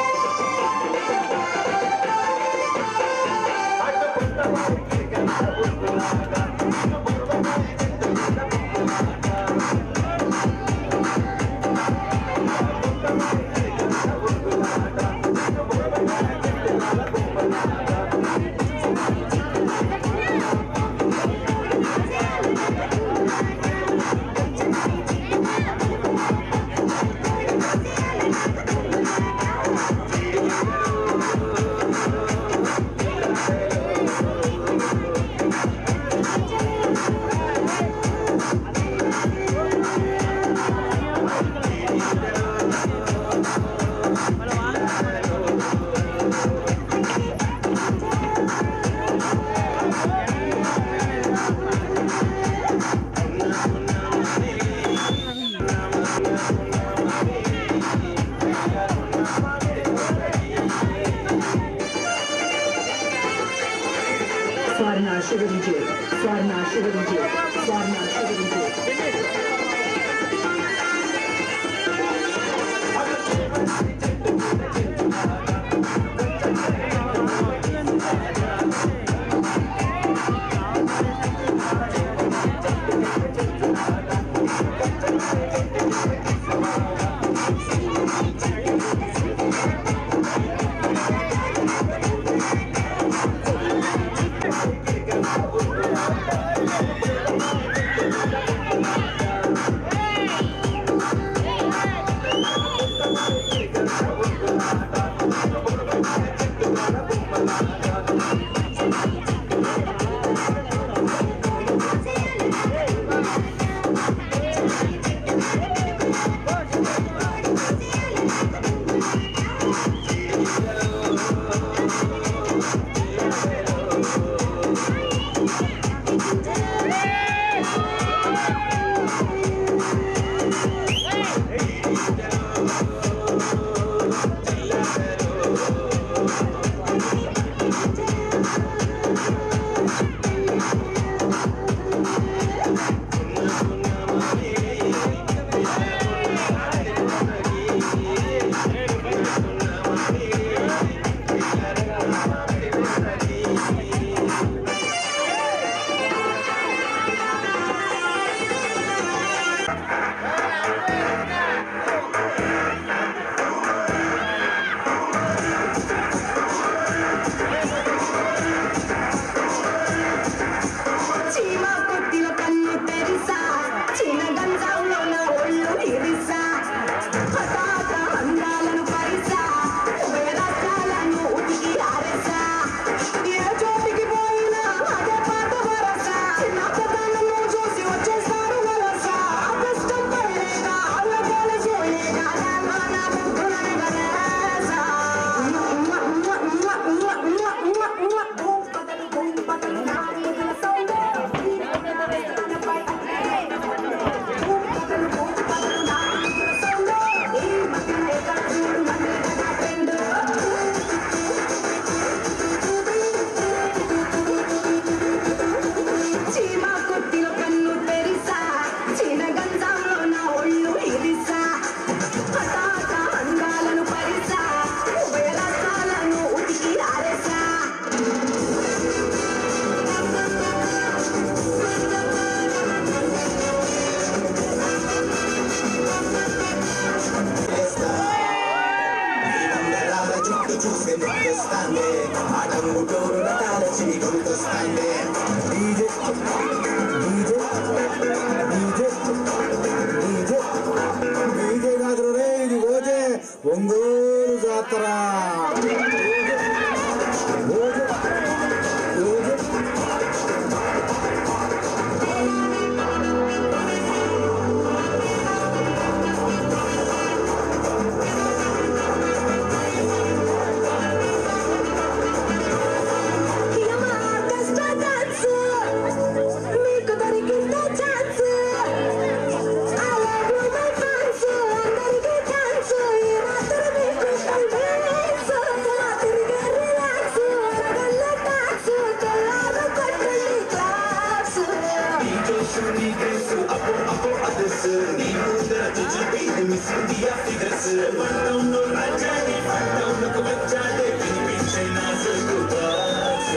స్వర్ణ శివరిజే స్వర్ణ శివరిజే స్వర్ణ శివరిజే Thank you. డ్రెస్ నీ ముందర తుజి miss India figures one down రాజాని వన్ డౌన్ కు వచ్చాడే వినిపించే నా సరుకు బాస్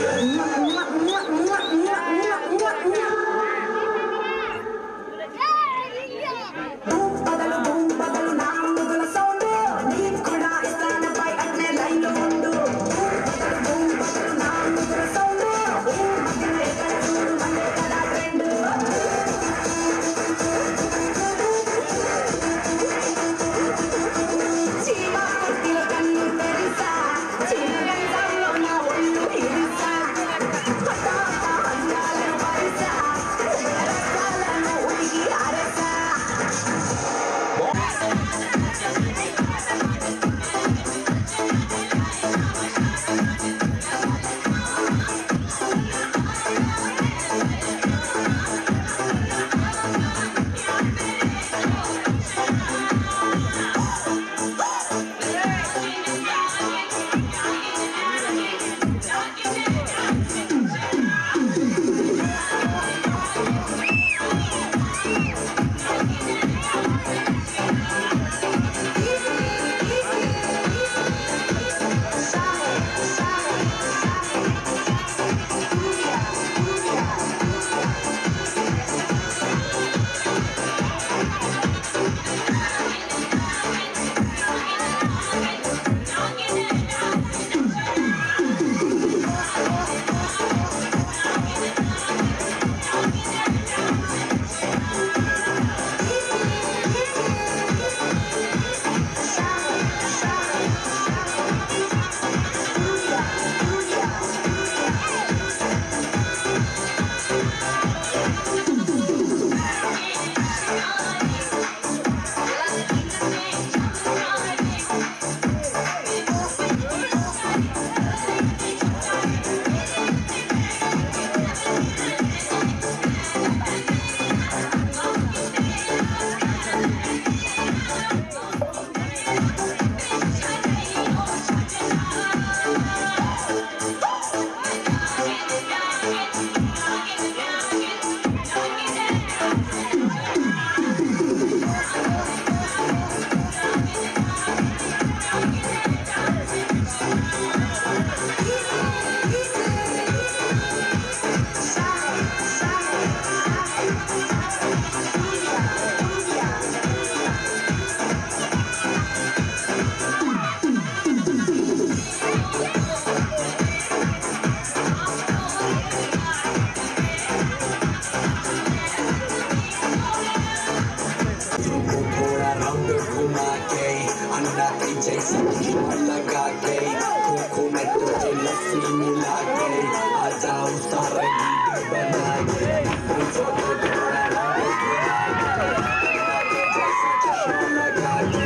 थोड़ा राउंड घुमा के अंडा की जैसी चश्मा लगा के कोकोनट के लस्सी मिला के आ जाओ सारे वीडियो बना के मुझको तो थोड़ा राउंड घुमा के अंडा की जैसा चश्मा लगा के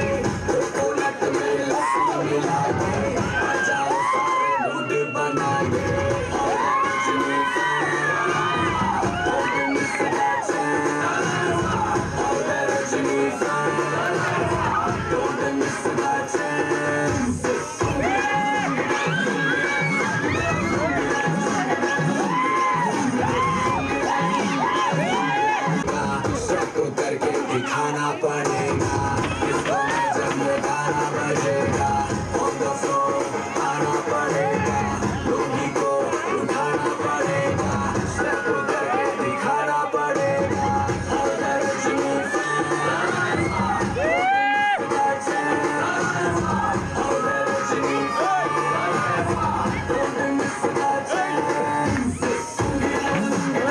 कोकोनट में लस्सी मिला के आ जाओ सारे मूड बना के Don't miss that chance. सबको करके दिखाना पड़ेगा इसको में जब गाना बजेगा on the floor आना पड़ेगा लोगी को उठाना पड़ेगा सबको करके दिखाना पड़ेगा अगर झूठ Don't miss that chance.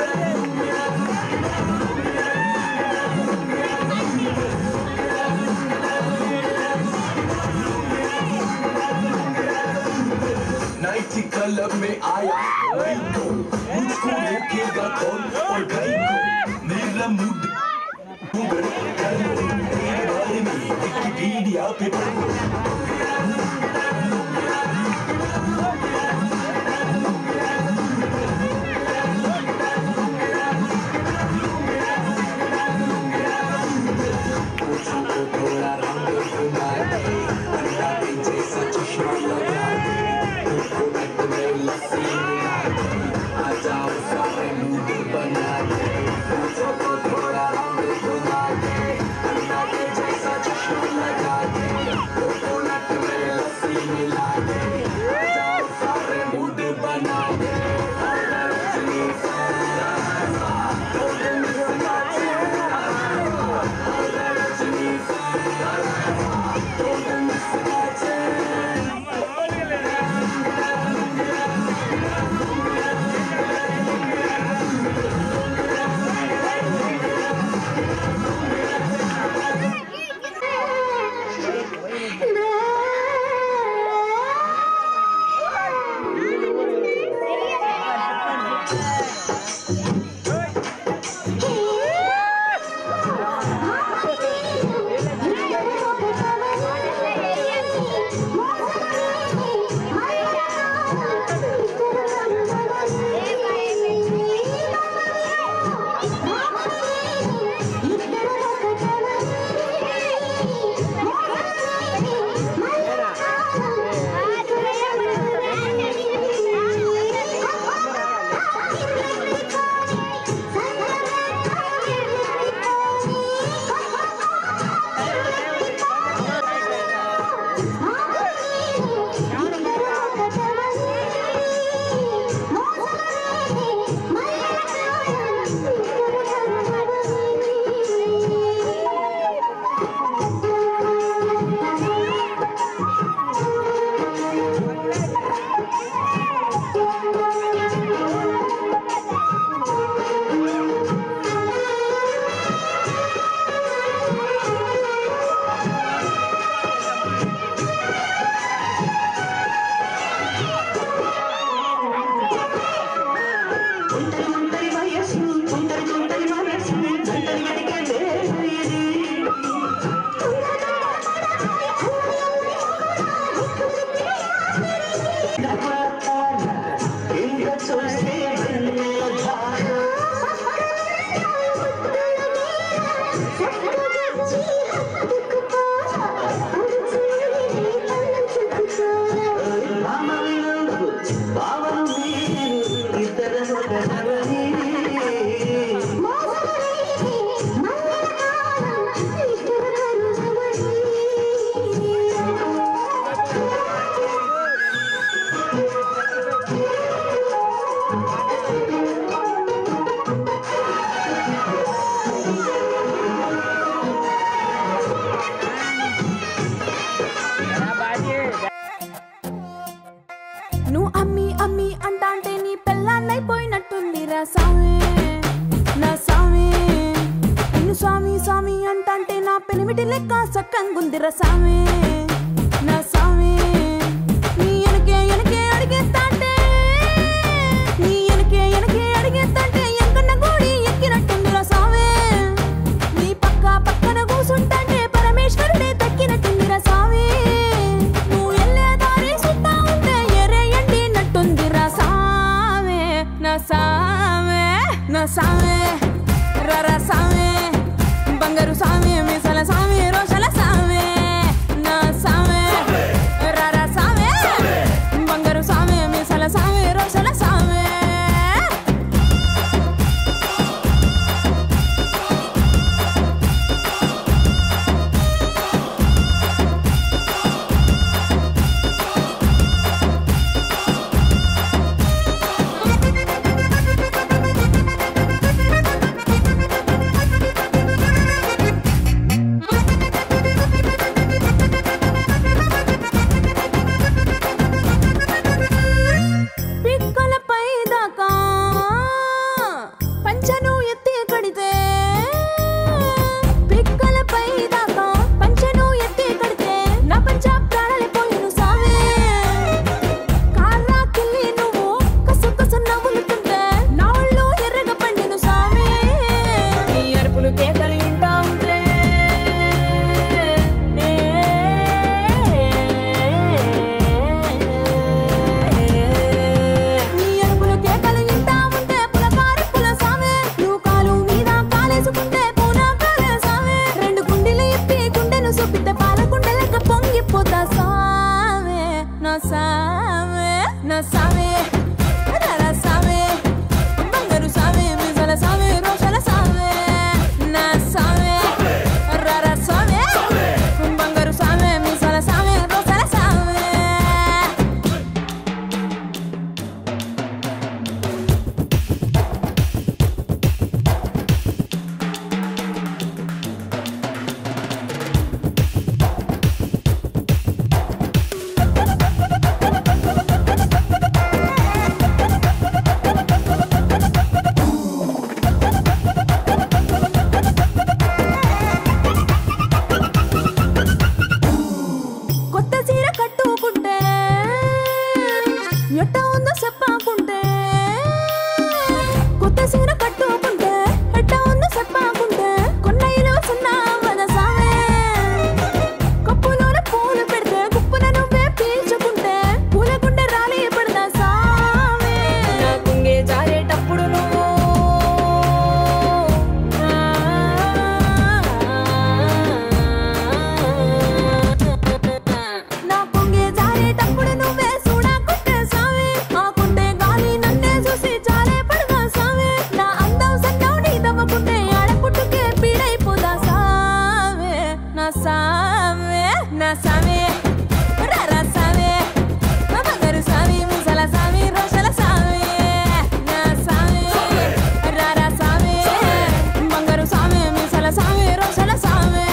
Nighty club में आया मैं तो मुझको देखेगा कौन और भाई को मेरा मूड गूगल कर लो मेरे बारे में विकिपीडिया पे पढ़ो पूछो को थोड़ा रंग घुमा के अंडा के जैसा चश्मा लगा के कोकोनट में लस्सी मिला के आ जाओ सारे मूड बना के पूछो को थोड़ा रंग घुमा నువ్వు అమ్మి అమ్మి అంటాంటే నీ పెళ్ళాన్నైపోయినట్టుంది రా స్వామి నా స్వామి నిన్ను స్వామి స్వామి అంటాంటే నా పెనిమిటి లెక్క సక్కంగుంది రా స్వామి నా స్వామి నీ ఎనకే ఎనకే అడిగేస్తాంటే నీ ఎనకే ఎనకే అడిగేస్తాంటే ఎంకన్న గోడి ఎక్కినట్టుంది రా స్వామి నీ పక్క పక్కన కూసుంటాంటే పరమేశ్వరుడే దక్కినట్టుంది రా స్వామి నువ్వు ఎల్లే దారి సుత్తా ఉంటే ఎరే ఎండినట్టుంది రా సామే నా సామే నా సామే రరా సామే బంగారు సామి మిసల సామి రోషల సామే నా సామే రరా సామే బంగారు సామి మిసల సామి రోషల సామే పిక్కలపై దాకా పంచను ఎత్తి కడితే పిక్కలపై దాకా పంచను ఎత్తి కడితే నా పంచ ప్రాణాలు పోయిను సావే కారాకిల్లి నువ్వు కసు కసు నవ్వులుతుంటే నా ఒళ్ళు ఎర్రగా పండిను సావే నీ అరుపులు కేకలు ఇంటా ఉంటే నీ అరుపులు కేకలు ఇంటా ఉంటే పులకారి పుల సావే నువ్వు కాలు మీద కాలేసుకుంటే పూనా కాలే సావే రెండు గుండెలు ఇప్పి గుండెను చూపితే పాల గుండెలక పొంగిపోతా సావే నా సావే నా సావే రర సావే బంగారు సావే మిజల సావే రోషల సావే నా సావే రర సావే బంగారు సావే మిజల సావే రోషల సావే కొత్త చీర కట్టుకుంటే ఎట్ట ఉందో చెప్పాకుంటే కొత్త చీర కట్టుకుంటే ఎట్ట ఉందో చెప్పాకుంటే కొన్నయ్యలో చిన్న వద సావే కప్పులోన పూలు పెడితే గుప్పున నువ్వే పీల్చుకుంటే పూల గుండె రాలి పడదా సావే నా కుంగే జారేటప్పుడు నువ్వు నా పొంగే జారేటప్పుడు నువ్వే చూడకుంటే సావే ఆకుంటే గాలి నన్నే చూసి జారే పడగా సావే నా అందం సన్నం నీ దవ్వకుంటే ఆడపుట్టుకే పీడైపోదా సావే నా సావే నా సావే రరా సావే నా బంగారు సావి ముసల సావి రోషల సావే నా సావే రరా సావే బంగారు సావే ముసల సావే రోషల సావే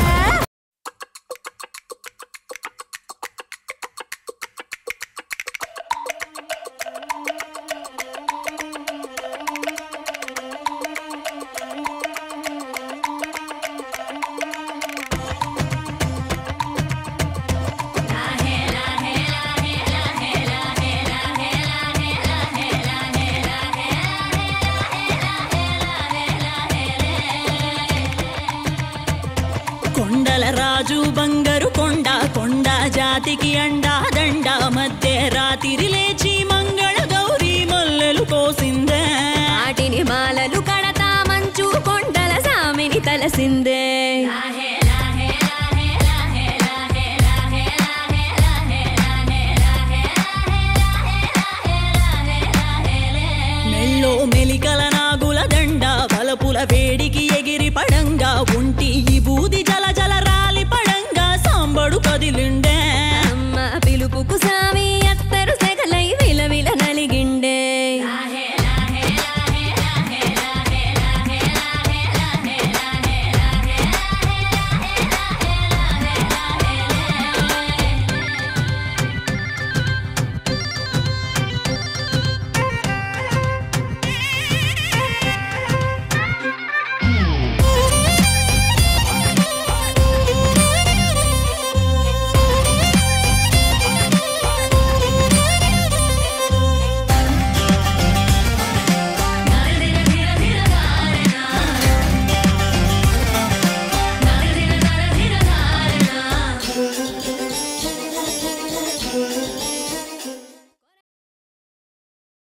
కొండల రాజు బంగారు కొండ కొండ జాతికి అండా దండ మధ్య రాత్రి లేచి మంగళ గౌరీ మల్లెలు కోసిందే వాటిని మాలలు కడతా మంచు కొండల సామిని తెలిసిందే